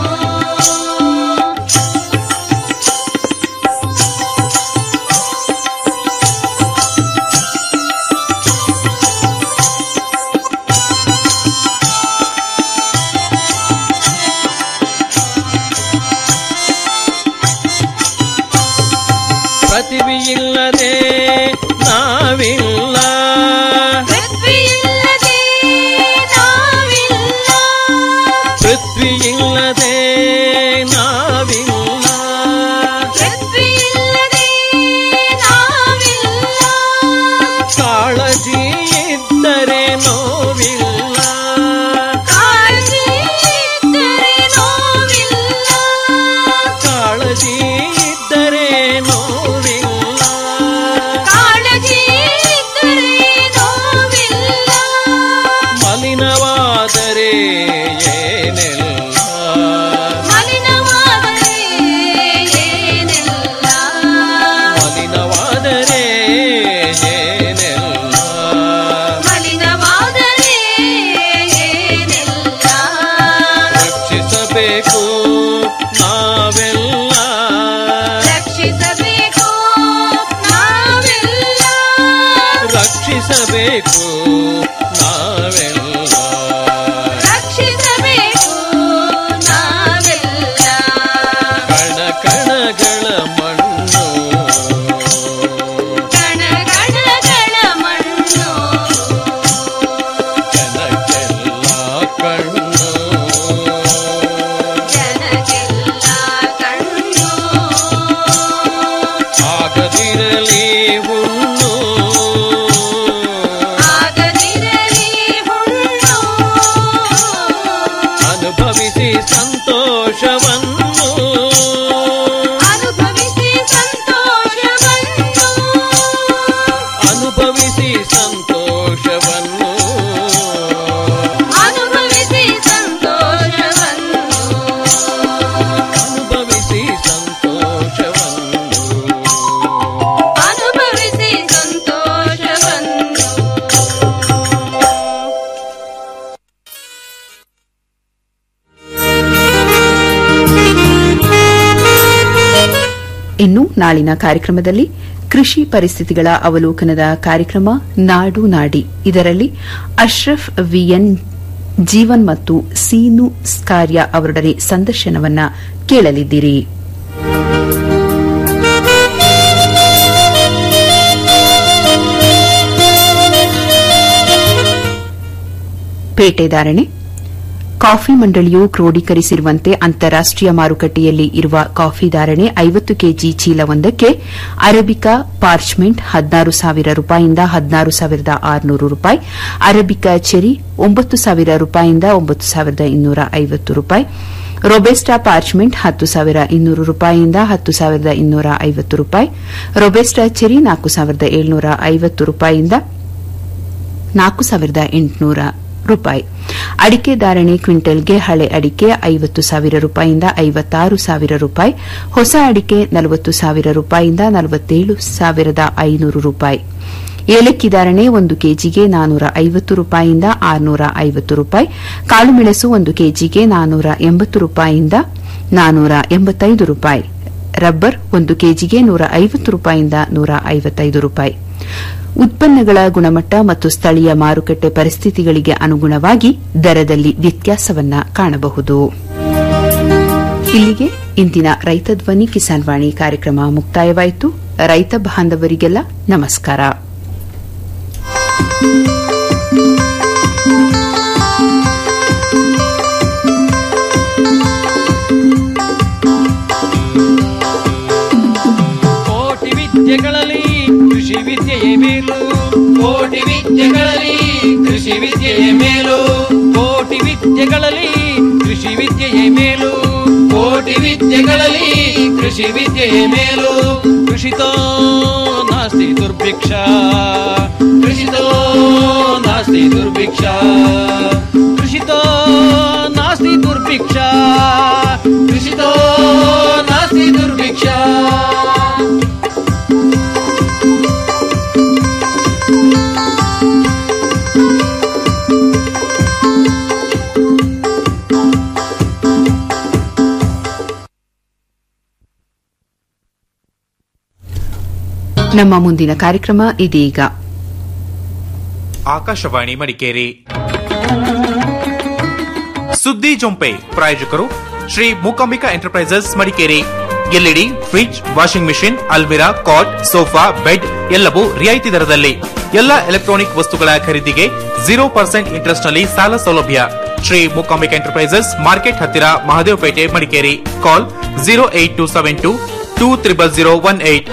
ಪ್ರತಿಭೆಯಿಲ್ಲದೆ ನಾವಿಲ್ಲ ಪೃಥ್ವಿಯಿಲ್ಲದೆ ನಾವಿಲ್ಲ ಪೃಥ್ವಿಯಿಲ್ಲದೆ ನಾವಿಲ್ಲ ಪೃಥ್ವಿಯಿಲ್ಲದೆ ನಾವಿಲ್ಲ ಕಾಳಜಿ ಇದ್ದರೆ ನೋವಿಲ್ಲ ಕಾಳಜಿ ಇದ್ದರೆ ನೋವಿಲ್ಲ ಕಾಳಜಿ ಇದ್ದರೆ ನೋವಿಲ್ಲ ಕಾಳಜಿ ಇದ್ದರೆ ನೋವಿಲ್ಲ ಮಲಿನವಾದರೆ ಏನೆಲ್ಲ ಮಲಿನವಾದರೆ ಏನೆಲ್ಲ ಮಲಿನವಾದರೆ ಏನೆಲ್ಲ ಮಲಿನವಾದರೆ ಏನೆಲ್ಲ ರಕ್ಷಿಸಬೇಕು ನಾವೆಲ್ಲ ರಕ್ಷಿಸಬೇಕು ನಾವೆಲ್ಲ ರಕ್ಷಿಸಬೇಕು ನಾವೆಲ್ಲ ರಕ್ಷಿಸಬೇಕು ನಾವೆಲ್ಲ ಕಣ ಕಣಗಳ ಮಣ್ಣು ಕಣ ಕಣಗಳ ಮಣ್ಣು ಜನಕ್ಕೆಲ್ಲ ಕಣ್ಣು ಜನಗೆಲ್ಲ ಕಣ್ಣು ಆಗದಿರಲಿ ಹುಣ್ಣು ಆಗದಿರಲಿ ಹುಣ್ಣು ಅನುಭವಿಸಿ ಸಂತೋಷವನ್ನು ಅನುಭವಿಸಿ ಸಂತೋಷವನ್ನು ಅನುಭವಿಸಿ ಸಂತೋಷವನ್ನು ಅನುಭವಿಸಿ ಸಂತೋಷವನ್ನು ಅನುಭವಿಸಿ ಸಂತೋಷವನ್ನು ಅನುಭವಿಸಿ ಸಂತೋಷವನ್ನು ಇನ್ನು ನಾಳಿನ ಕಾರ್ಯಕ್ರಮದಲ್ಲಿ ಕೃಷಿ ಪರಿಸ್ಥಿತಿಗಳ ಅವಲೋಕನದ ಕಾರ್ಯಕ್ರಮ ನಾಡು ನಾಡಿ ಇದರಲ್ಲಿ ಅಶ್ರಫ್ ವಿಎನ್ ಜೀವನ್ ಮತ್ತು ಸೀನು ಸ್ಕಾರ್ಯ ಅವರೊಡನೆ ಸಂದರ್ಶನವನ್ನ ಕೇಳಲಿದ್ದೀರಿ ಪೇಟೆದಾರಣೆ ಕಾಫಿ ಮಂಡಳಿಯು ಕ್ರೋಢೀಕರಿಸಿರುವಂತೆ ಅಂತಾರಾಷ್ಟೀಯ ಮಾರುಕಟ್ಟೆಯಲ್ಲಿ ಇರುವ ಕಾಫಿ ಧಾರಣೆ ಐವತ್ತು ಕೆಜಿ ಚೀಲವೊಂದಕ್ಕೆ ಅರೇಬಿಕಾ ಪಾರ್ಚ್ಮೆಂಟ್ ಹದಿನಾರು ಸಾವಿರ ರೂಪಾಯಿಯಿಂದ ಹದಿನಾರು ಸಾವಿರದ ಆರುನೂರು ರೂಪಾಯಿ ಅರೇಬಿಕಾ ಚೆರಿ ಒಂಬತ್ತು ಸಾವಿರ ರೂಪಾಯಿಯಿಂದ ಒಂಬತ್ತು ಸಾವಿರದ ಇನ್ನೂರ ಐವತ್ತು ರೂಪಾಯಿ ರೊಬೆಸ್ಟಾ ಪಾರ್ಚ್ಮೆಂಟ್ ಹತ್ತು ಸಾವಿರ ಇನ್ನೂರು ರೂಪಾಯಿಯಿಂದ ಹತ್ತು ಸಾವಿರದ ಇನ್ನೂರ ಐವತ್ತು ರೂಪಾಯಿ ರೊಬೆಸ್ಟಾ ಚೆರಿ ನಾಲ್ಕು ಸಾವಿರದ ಏಳ್ನೂರ ಐವತ್ತು ರೂಪಾಯಿಯಿಂದ ನಾಲ್ಕು ಸಾವಿರದ ಎಂಟುನೂರ ರೂಪಾಯಿ ಅಡಿಕೆ ಧಾರಣೆ ಕ್ವಿಂಟಲ್ಗೆ ಹಳೆ ಅಡಿಕೆ ಐವತ್ತು ಸಾವಿರ ರೂಪಾಯಿಯಿಂದ ಐವತ್ತಾರು ಸಾವಿರ ರೂಪಾಯಿ ಹೊಸ ಅಡಿಕೆ ನಲವತ್ತು ಸಾವಿರ ರೂಪಾಯಿಯಿಂದ ನಲವತ್ತೇಳು ಸಾವಿರದ ಐನೂರು ರೂಪಾಯಿ ಏಲಕ್ಕಿ ಧಾರಣೆ ಒಂದು ಕೆಜಿಗೆ ನಾನೂರ ಐವತ್ತು ರೂಪಾಯಿಯಿಂದ ಆರುನೂರ ಐವತ್ತು ರೂಪಾಯಿ ಕಾಳುಮೆಣಸು ಒಂದು ಕೆಜಿಗೆ ನಾನೂರ ಎಂಬತ್ತು ರೂಪಾಯಿಯಿಂದ ನಾನೂರ ಎಂಬತ್ತೈದು ರೂಪಾಯಿ ರಬ್ಬರ್ ಒಂದು ಕೆಜಿಗೆ ನೂರ ಐವತ್ತು ರೂಪಾಯಿಯಿಂದ ನೂರ ಐವತ್ತೈದು ರೂಪಾಯಿ ಉತ್ಪನ್ನಗಳ ಗುಣಮಟ್ಟ ಮತ್ತು ಸ್ಥಳೀಯ ಮಾರುಕಟ್ಟೆ ಪರಿಸ್ಥಿತಿಗಳಿಗೆ ಅನುಗುಣವಾಗಿ ದರದಲ್ಲಿ ವ್ಯತ್ಯಾಸವನ್ನ ಕಾಣಬಹುದು ಇಲ್ಲಿಗೆ ಇಂದಿನ ರೈತ ಧ್ವನಿ ಕಿಸಾನ್ ವಾಣಿ ಕಾರ್ಯಕ್ರಮ ಮುಕ್ತಾಯವಾಯಿತು ರೈತ ಬಾಂಧವರಿಗೆಲ್ಲ ನಮಸ್ಕಾರ ಕೋಟಿ ವಿದ್ಯೆಗಳಲ್ಲಿ ಕೃಷಿ ವಿದ್ಯೆಯೇ ಮೇಲು ಕೋಟಿ ವಿದ್ಯೆಗಳಲ್ಲಿ ಕೃಷಿ ವಿದ್ಯೆಯೇ ಮೇಲು ಕೋಟಿ ವಿದ್ಯೆಗಳಲ್ಲಿ ಕೃಷಿ ವಿದ್ಯೆಯೇ ಮೇಲು ಕೋಟಿ ವಿದ್ಯೆಗಳಲ್ಲಿ ಕೃಷಿ ವಿದ್ಯೆಯೇ ಮೇಲು ಕೃಷಿತೋ ನಾಸ್ತಿ ದುರ್ಭಿಕ್ಷ ಕೃಷಿತೋ ನಾಸ್ತಿ ದುರ್ಭಿಕ್ಷ ಕೃಷಿತೋ ನಾಸ್ತಿ ದುರ್ಭಿಕ್ಷ ಕೃಷಿತೋ ನಾಸ್ತಿ ದುರ್ಭಿಕ್ಷ ನಮ್ಮ ಮುಂದಿನ ಕಾರ್ಯಕ್ರಮ ಇದೀಗ ಆಕಾಶವಾಣಿ ಮಡಿಕೇರಿ ಸುದ್ದಿ ಜೊಂಪೆ ಪ್ರಾಯೋಜಕರು Shri Mookambika enterprises Madikeri LED fridge washing machine ಅಲ್ಮಿರಾ ಕಾಟ್ ಸೋಫಾ ಬೆಡ್ ಎಲ್ಲವೂ ರಿಯಾಯಿತಿ ದರದಲ್ಲಿ ಎಲ್ಲ ಎಲೆಕ್ಟ್ರಾನಿಕ್ ವಸ್ತುಗಳ ಖರೀದಿಗೆ ಜೀರೋ ಪರ್ಸೆಂಟ್ ಇಂಟ್ರೆಸ್ಟ್ ನಲ್ಲಿ ಸಾಲ ಸೌಲಭ್ಯ ಶ್ರೀ ಮೂಕಾಂಬಿಕಾ ಎಂಟರ್ಪ್ರೈಸಸ್ ಮಾರ್ಕೆಟ್ ಹತ್ತಿರ Mahadevapete Madikeri call zero eight two seven two two triple zero one eight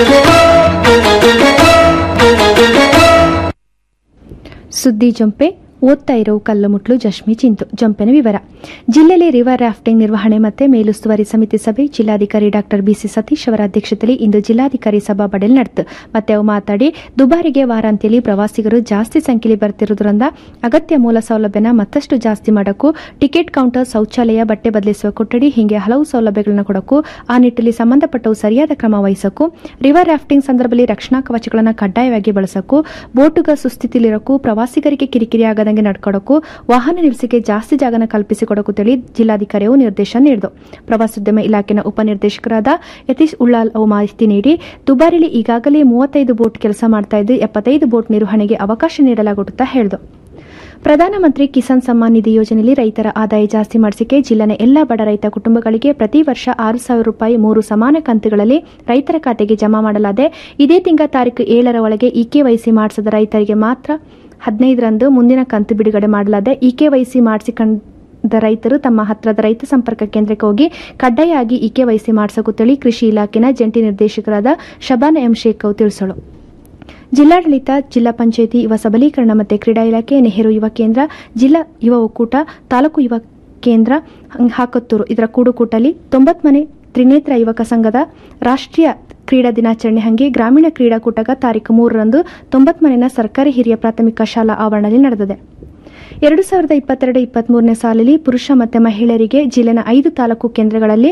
ಸುದ್ದಿ ಜಂಪೆ ಓದ್ತಾ ಇರೋ ಕಲ್ಲುಮುಟ್ಲು ಜಶ್ಮಿ ಚಿಂತು ಜಂಪೆನ ವಿವರ ಜಿಲ್ಲೆಯಲ್ಲಿ ರಿವರ್ ರಾಫ್ಟಿಂಗ್ ನಿರ್ವಹಣೆ ಮತ್ತೆ ಮೇಲುಸ್ತುವಾರಿ ಸಮಿತಿ ಸಭೆ ಜಿಲ್ಲಾಧಿಕಾರಿ ಡಾಕ್ಟರ್ ಬಿಸಿ ಸತೀಶ್ ಅವರ ಅಧ್ಯಕ್ಷತೆಯಲ್ಲಿ ಇಂದು ಜಿಲ್ಲಾಧಿಕಾರಿ ಸಭಾ ಬಡಲ್ ನಡೆತು ಮತ್ತೆ ಅವು ಮಾತಾಡಿ ದುಬಾರಿಗೆ ವಾರಾಂತ್ಯದಲ್ಲಿ ಪ್ರವಾಸಿಗರು ಜಾಸ್ತಿ ಸಂಖ್ಯೆಯಲ್ಲಿ ಬರ್ತಿರುವುದರಿಂದ ಅಗತ್ಯ ಮೂಲ ಸೌಲಭ್ಯನ ಮತ್ತಷ್ಟು ಜಾಸ್ತಿ ಮಾಡಕ್ಕೂ ಟಿಕೆಟ್ ಕೌಂಟರ್ ಶೌಚಾಲಯ ಬಟ್ಟೆ ಬದಲಿಸುವ ಕೊಠಡಿ ಹೀಗೆ ಹಲವು ಸೌಲಭ್ಯಗಳನ್ನು ಕೊಡಕ್ಕೂ ಆ ನಿಟ್ಟಿನಲ್ಲಿ ಸಂಬಂಧಪಟ್ಟವು ಸರಿಯಾದ ಕ್ರಮ ವಹಿಸಕ್ಕೂ ರಿವರ್ ರಾಫ್ಟಿಂಗ್ ಸಂದರ್ಭದಲ್ಲಿ ರಕ್ಷಣಾ ಕವಚಗಳನ್ನು ಕಡ್ಡಾಯವಾಗಿ ಬಳಸಕ್ಕೂ ಬೋಟುಗ ಸುಸ್ಥಿತಿಲಿರಕ್ಕೂ ಪ್ರವಾಸಿಗರಿಗೆ ಕಿರಿಕಿರಿ ಆಗದಂಗೆ ನಡ್ಕೊಡಕ್ಕೂ ವಾಹನ ನಿಲ್ಲಿಸಿಕೆ ಜಾಸ್ತಿ ಜಾಗನ ಕಲ್ಪಿಸಿಕೊಡಕ್ಕೂ ತಿಳಿ ಜಿಲ್ಲಾಧಿಕಾರಿಯು ನಿರ್ದೇಶನ ನೀಡಿತು ಪ್ರವಾಸೋದ್ಯಮ ಇಲಾಖೆನ ಉಪನಿರ್ದೇಶಕರಾದ ಯತೀಶ್ ಉಳ್ಳಾಲ್ ಅವು ಮಾಹಿತಿ ನೀಡಿ ದುಬಾರಿಲಿ ಈಗಾಗಲೇ ಮೂವತ್ತೈದು ಬೋಟ್ ಕೆಲಸ ಮಾಡ್ತಾ ಇದ್ದು ಎಪ್ಪತ್ತೈದು ಬೋಟ್ ನಿರ್ವಹಣೆಗೆ ಅವಕಾಶ ನೀಡಲಾಗುತ್ತಾ ಹೇಳಿದರು ಪ್ರಧಾನಮಂತ್ರಿ ಕಿಸಾನ್ ಸಮ್ಮಾನ್ ನಿಧಿ ಯೋಜನೆಯಲ್ಲಿ ರೈತರ ಆದಾಯ ಜಾಸ್ತಿ ಮಾಡಿಸಿಕೆ ಜಿಲ್ಲೆನ ಎಲ್ಲಾ ಬಡ ರೈತ ಕುಟುಂಬಗಳಿಗೆ ಪ್ರತಿ ವರ್ಷ ಆರು ಸಾವಿರ ರೂಪಾಯಿ ಮೂರು ಸಮಾನ ಕಂತುಗಳಲ್ಲಿ ರೈತರ ಖಾತೆಗೆ ಜಮಾ ಮಾಡಲಾದೆ ಇದೇ ತಿಂಗಳ ತಾರೀಕು ಏಳರ ಒಳಗೆ ಇಕೆವೈಸಿ ಮಾಡಿಸದ ರೈತರಿಗೆ ಮಾತ್ರ ಹದಿನೈದರಂದು ಮುಂದಿನ ಕಂತು ಬಿಡುಗಡೆ ಮಾಡಲಾದೆ ಇಕೆವೈಸಿ ಮಾಡಿಸಿಕೊಂಡ ರೈತರು ತಮ್ಮ ಹತ್ರದ ರೈತ ಸಂಪರ್ಕ ಕೇಂದ್ರಕ್ಕೆ ಹೋಗಿ ಕಡ್ಡಾಯವಾಗಿ ಇಕೆವೈಸಿ ಮಾಡಿಸಕುತ್ತೇಳಿ ಕೃಷಿ ಇಲಾಖೆನ ಜಂಟಿ ನಿರ್ದೇಶಕರಾದ ಶಬಾನ ಎಂ ಶೇಖ್ ಅವರು ತಿಳಿಸಲು ಜಿಲ್ಲಾಡಳಿತ ಜಿಲ್ಲಾ ಪಂಚಾಯಿತಿ ಯುವ ಸಬಲೀಕರಣ ಮತ್ತು ಕ್ರೀಡಾ ಇಲಾಖೆ ನೆಹರು ಯುವ ಕೇಂದ್ರ ಜಿಲ್ಲಾ ಯುವ ಒಕ್ಕೂಟ ತಾಲೂಕು ಯುವ ಕೇಂದ್ರ ಹಾಕತ್ತೂರು ಇದರ ಕೂಡುಕೂಟಲ್ಲಿ ತೊಂಬತ್ಮನೆ ತ್ರಿನೇತ್ರ ಯುವಕ ಸಂಘದ ರಾಷ್ಟ್ರೀಯ ಕ್ರೀಡಾ ದಿನಾಚರಣೆ ಹಂಗೆ ಗ್ರಾಮೀಣ ಕ್ರೀಡಾಕೂಟಗ ತಾರೀಕು ಮೂರರಂದು ತೊಂಬತ್ಮನೆನ ಸರ್ಕಾರಿ ಹಿರಿಯ ಪ್ರಾಥಮಿಕ ಶಾಲಾ ಆವರಣದಲ್ಲಿ ನಡೆದಿದೆ ಎರಡು ಸಾವಿರದ ಇಪ್ಪತ್ತೆರಡು ಇಪ್ಪತ್ಮೂರನೇ ಸಾಲಿನಲ್ಲಿ ಪುರುಷ ಮತ್ತು ಮಹಿಳೆಯರಿಗೆ ಜಿಲ್ಲೆನ ಐದು ತಾಲೂಕು ಕೇಂದ್ರಗಳಲ್ಲಿ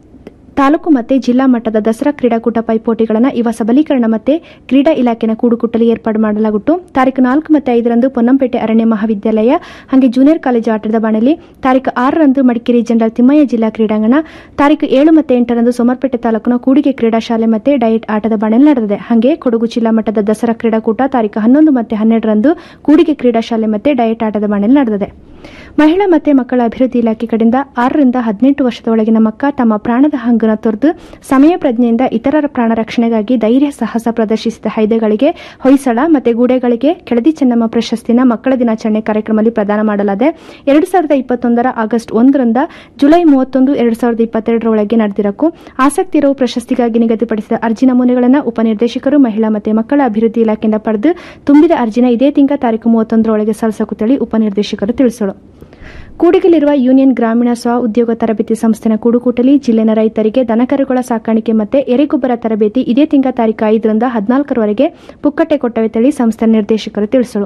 ತಾಲೂಕು ಮತ್ತು ಜಿಲ್ಲಾ ಮಟ್ಟದ ದಸರಾ ಕ್ರೀಡಾಕೂಟ ಪೈಪೋಟಿಗಳನ್ನು ಯುವ ಸಬಲೀಕರಣ ಮತ್ತು ಕ್ರೀಡಾ ಇಲಾಖೆನ ಕೂಡುಕುಟ್ಟಲು ಏರ್ಪಾಡು ಮಾಡಲಾಗುತ್ತು ತಾರೀಕು ನಾಲ್ಕು ಮತ್ತು ಐದರಂದು ಪೊನ್ನಂಪೇಟೆ ಅರಣ್ಯ ಮಹಾವಿದ್ಯಾಲಯ ಹಾಗೆ ಜೂನಿಯರ್ ಕಾಲೇಜು ಆಟದ ಬಾಣಲಿ ತಾರೀಕು ಆರರಂದು ಮಡಿಕೇರಿ ಜನರಲ್ ತಿಮ್ಮಯ್ಯ ಜಿಲ್ಲಾ ಕ್ರೀಡಾಂಗಣ ತಾರೀಕು ಏಳು ಮತ್ತು ಎಂಟರಂದು ಸೋಮರ್ಪೇಟೆ ತಾಲೂಕಿನ ಕೂಡಿಗೆ ಕ್ರೀಡಾ ಶಾಲೆ ಮತ್ತು ಡಯಟ್ ಆಟದ ಬಾಣಲಿ ನಡೆದಿದೆ ಹಾಗೆ ಕೊಡಗು ಜಿಲ್ಲಾ ಮಟ್ಟದ ದಸರಾ ಕ್ರೀಡಾಕೂಟ ತಾರೀಕು ಹನ್ನೊಂದು ಮತ್ತು ಹನ್ನೆರಡರಂದು ಕೂಡಿಗೆ ಕ್ರೀಡಾ ಶಾಲೆ ಮತ್ತು ಡಯಟ್ ಆಟದ ಬಾಣಲಿ ನಡೆದಿದೆ ಮಹಿಳಾ ಮತ್ತು ಮಕ್ಕಳ ಅಭಿವೃದ್ಧಿ ಇಲಾಖೆ ಕಡೆಯಿಂದ ಆರರಿಂದ ಹದಿನೆಂಟು ವರ್ಷದ ಒಳಗಿನ ಮಕ್ಕ ತಮ್ಮ ಪ್ರಾಣದ ಹಂಗನ ತೊರೆದು ಸಮಯ ಪ್ರಜ್ಞೆಯಿಂದ ಇತರರ ಪ್ರಾಣ ರಕ್ಷಣೆಗಾಗಿ ಧೈರ್ಯ ಸಾಹಸ ಪ್ರದರ್ಶಿಸಿದ ಹೈದೆಗಳಿಗೆ ಹೊಯ್ಸಳ ಮತ್ತು ಗೂಡೆಗಳಿಗೆ ಕೆಳದಿ ಚೆನ್ನಮ್ಮ ಪ್ರಶಸ್ತಿನ ಮಕ್ಕಳ ದಿನಾಚರಣೆ ಕಾರ್ಯಕ್ರಮದಲ್ಲಿ ಪ್ರದಾನ ಮಾಡಲಾದೆ ಎರಡು ಸಾವಿರದ ಇಪ್ಪತ್ತೊಂದರ ಆಗಸ್ಟ್ ಒಂದರಿಂದ ಜುಲೈ ಮೂವತ್ತೊಂದು ಎರಡು ಸಾವಿರದ ಇಪ್ಪತ್ತೆರಡರೊಳಗೆ ನಡೆದಿರಕ್ಕೂ ಆಸಕ್ತಿ ಇರುವ ಪ್ರಶಸ್ತಿಗಾಗಿ ನಿಗದಿಪಡಿಸಿದ ಅರ್ಜಿ ನಮೂನೆಗಳನ್ನು ಉಪನಿರ್ದೇಶಕರು ಮಹಿಳಾ ಮತ್ತು ಮಕ್ಕಳ ಅಭಿವೃದ್ಧಿ ಇಲಾಖೆಯಿಂದ ಪಡೆದು ತುಂಬಿದ ಅರ್ಜಿನ ಇದೇ ತಿಂಗಳ ತಾರೀಕು ಮೂವತ್ತೊಂದರೊಳಗೆ ಸಲ್ಲಿಸಕುತ್ತೇಳಿ ಉಪನಿರ್ದೇಶಕರು ತಿಳಿಸಲು ಕೂಡಿಗಲಿರುವ ಯೂನಿಯನ್ ಗ್ರಾಮೀಣ ಸ್ವ ಉದ್ಯೋಗ ತರಬೇತಿ ಸಂಸ್ಥೆನ ಕೂಡುಕೂಟಲಿ ಜಿಲ್ಲೆನ ರೈತರಿಗೆ ದನಕರುಗಳ ಸಾಕಾಣಿಕೆ ಮತ್ತು ಎರೆಗೊಬ್ಬರ ತರಬೇತಿ ಇದೇ ತಿಂಗಳ ತಾರೀಕು ಐದರಿಂದ ಹದಿನಾಲ್ಕರವರೆಗೆ ಪುಕ್ಕಟ್ಟೆ ಕೊಟ್ಟವೆ ತಳಿ ಸಂಸ್ಥೆ ನಿರ್ದೇಶಕರು ತಿಳಿಸಲು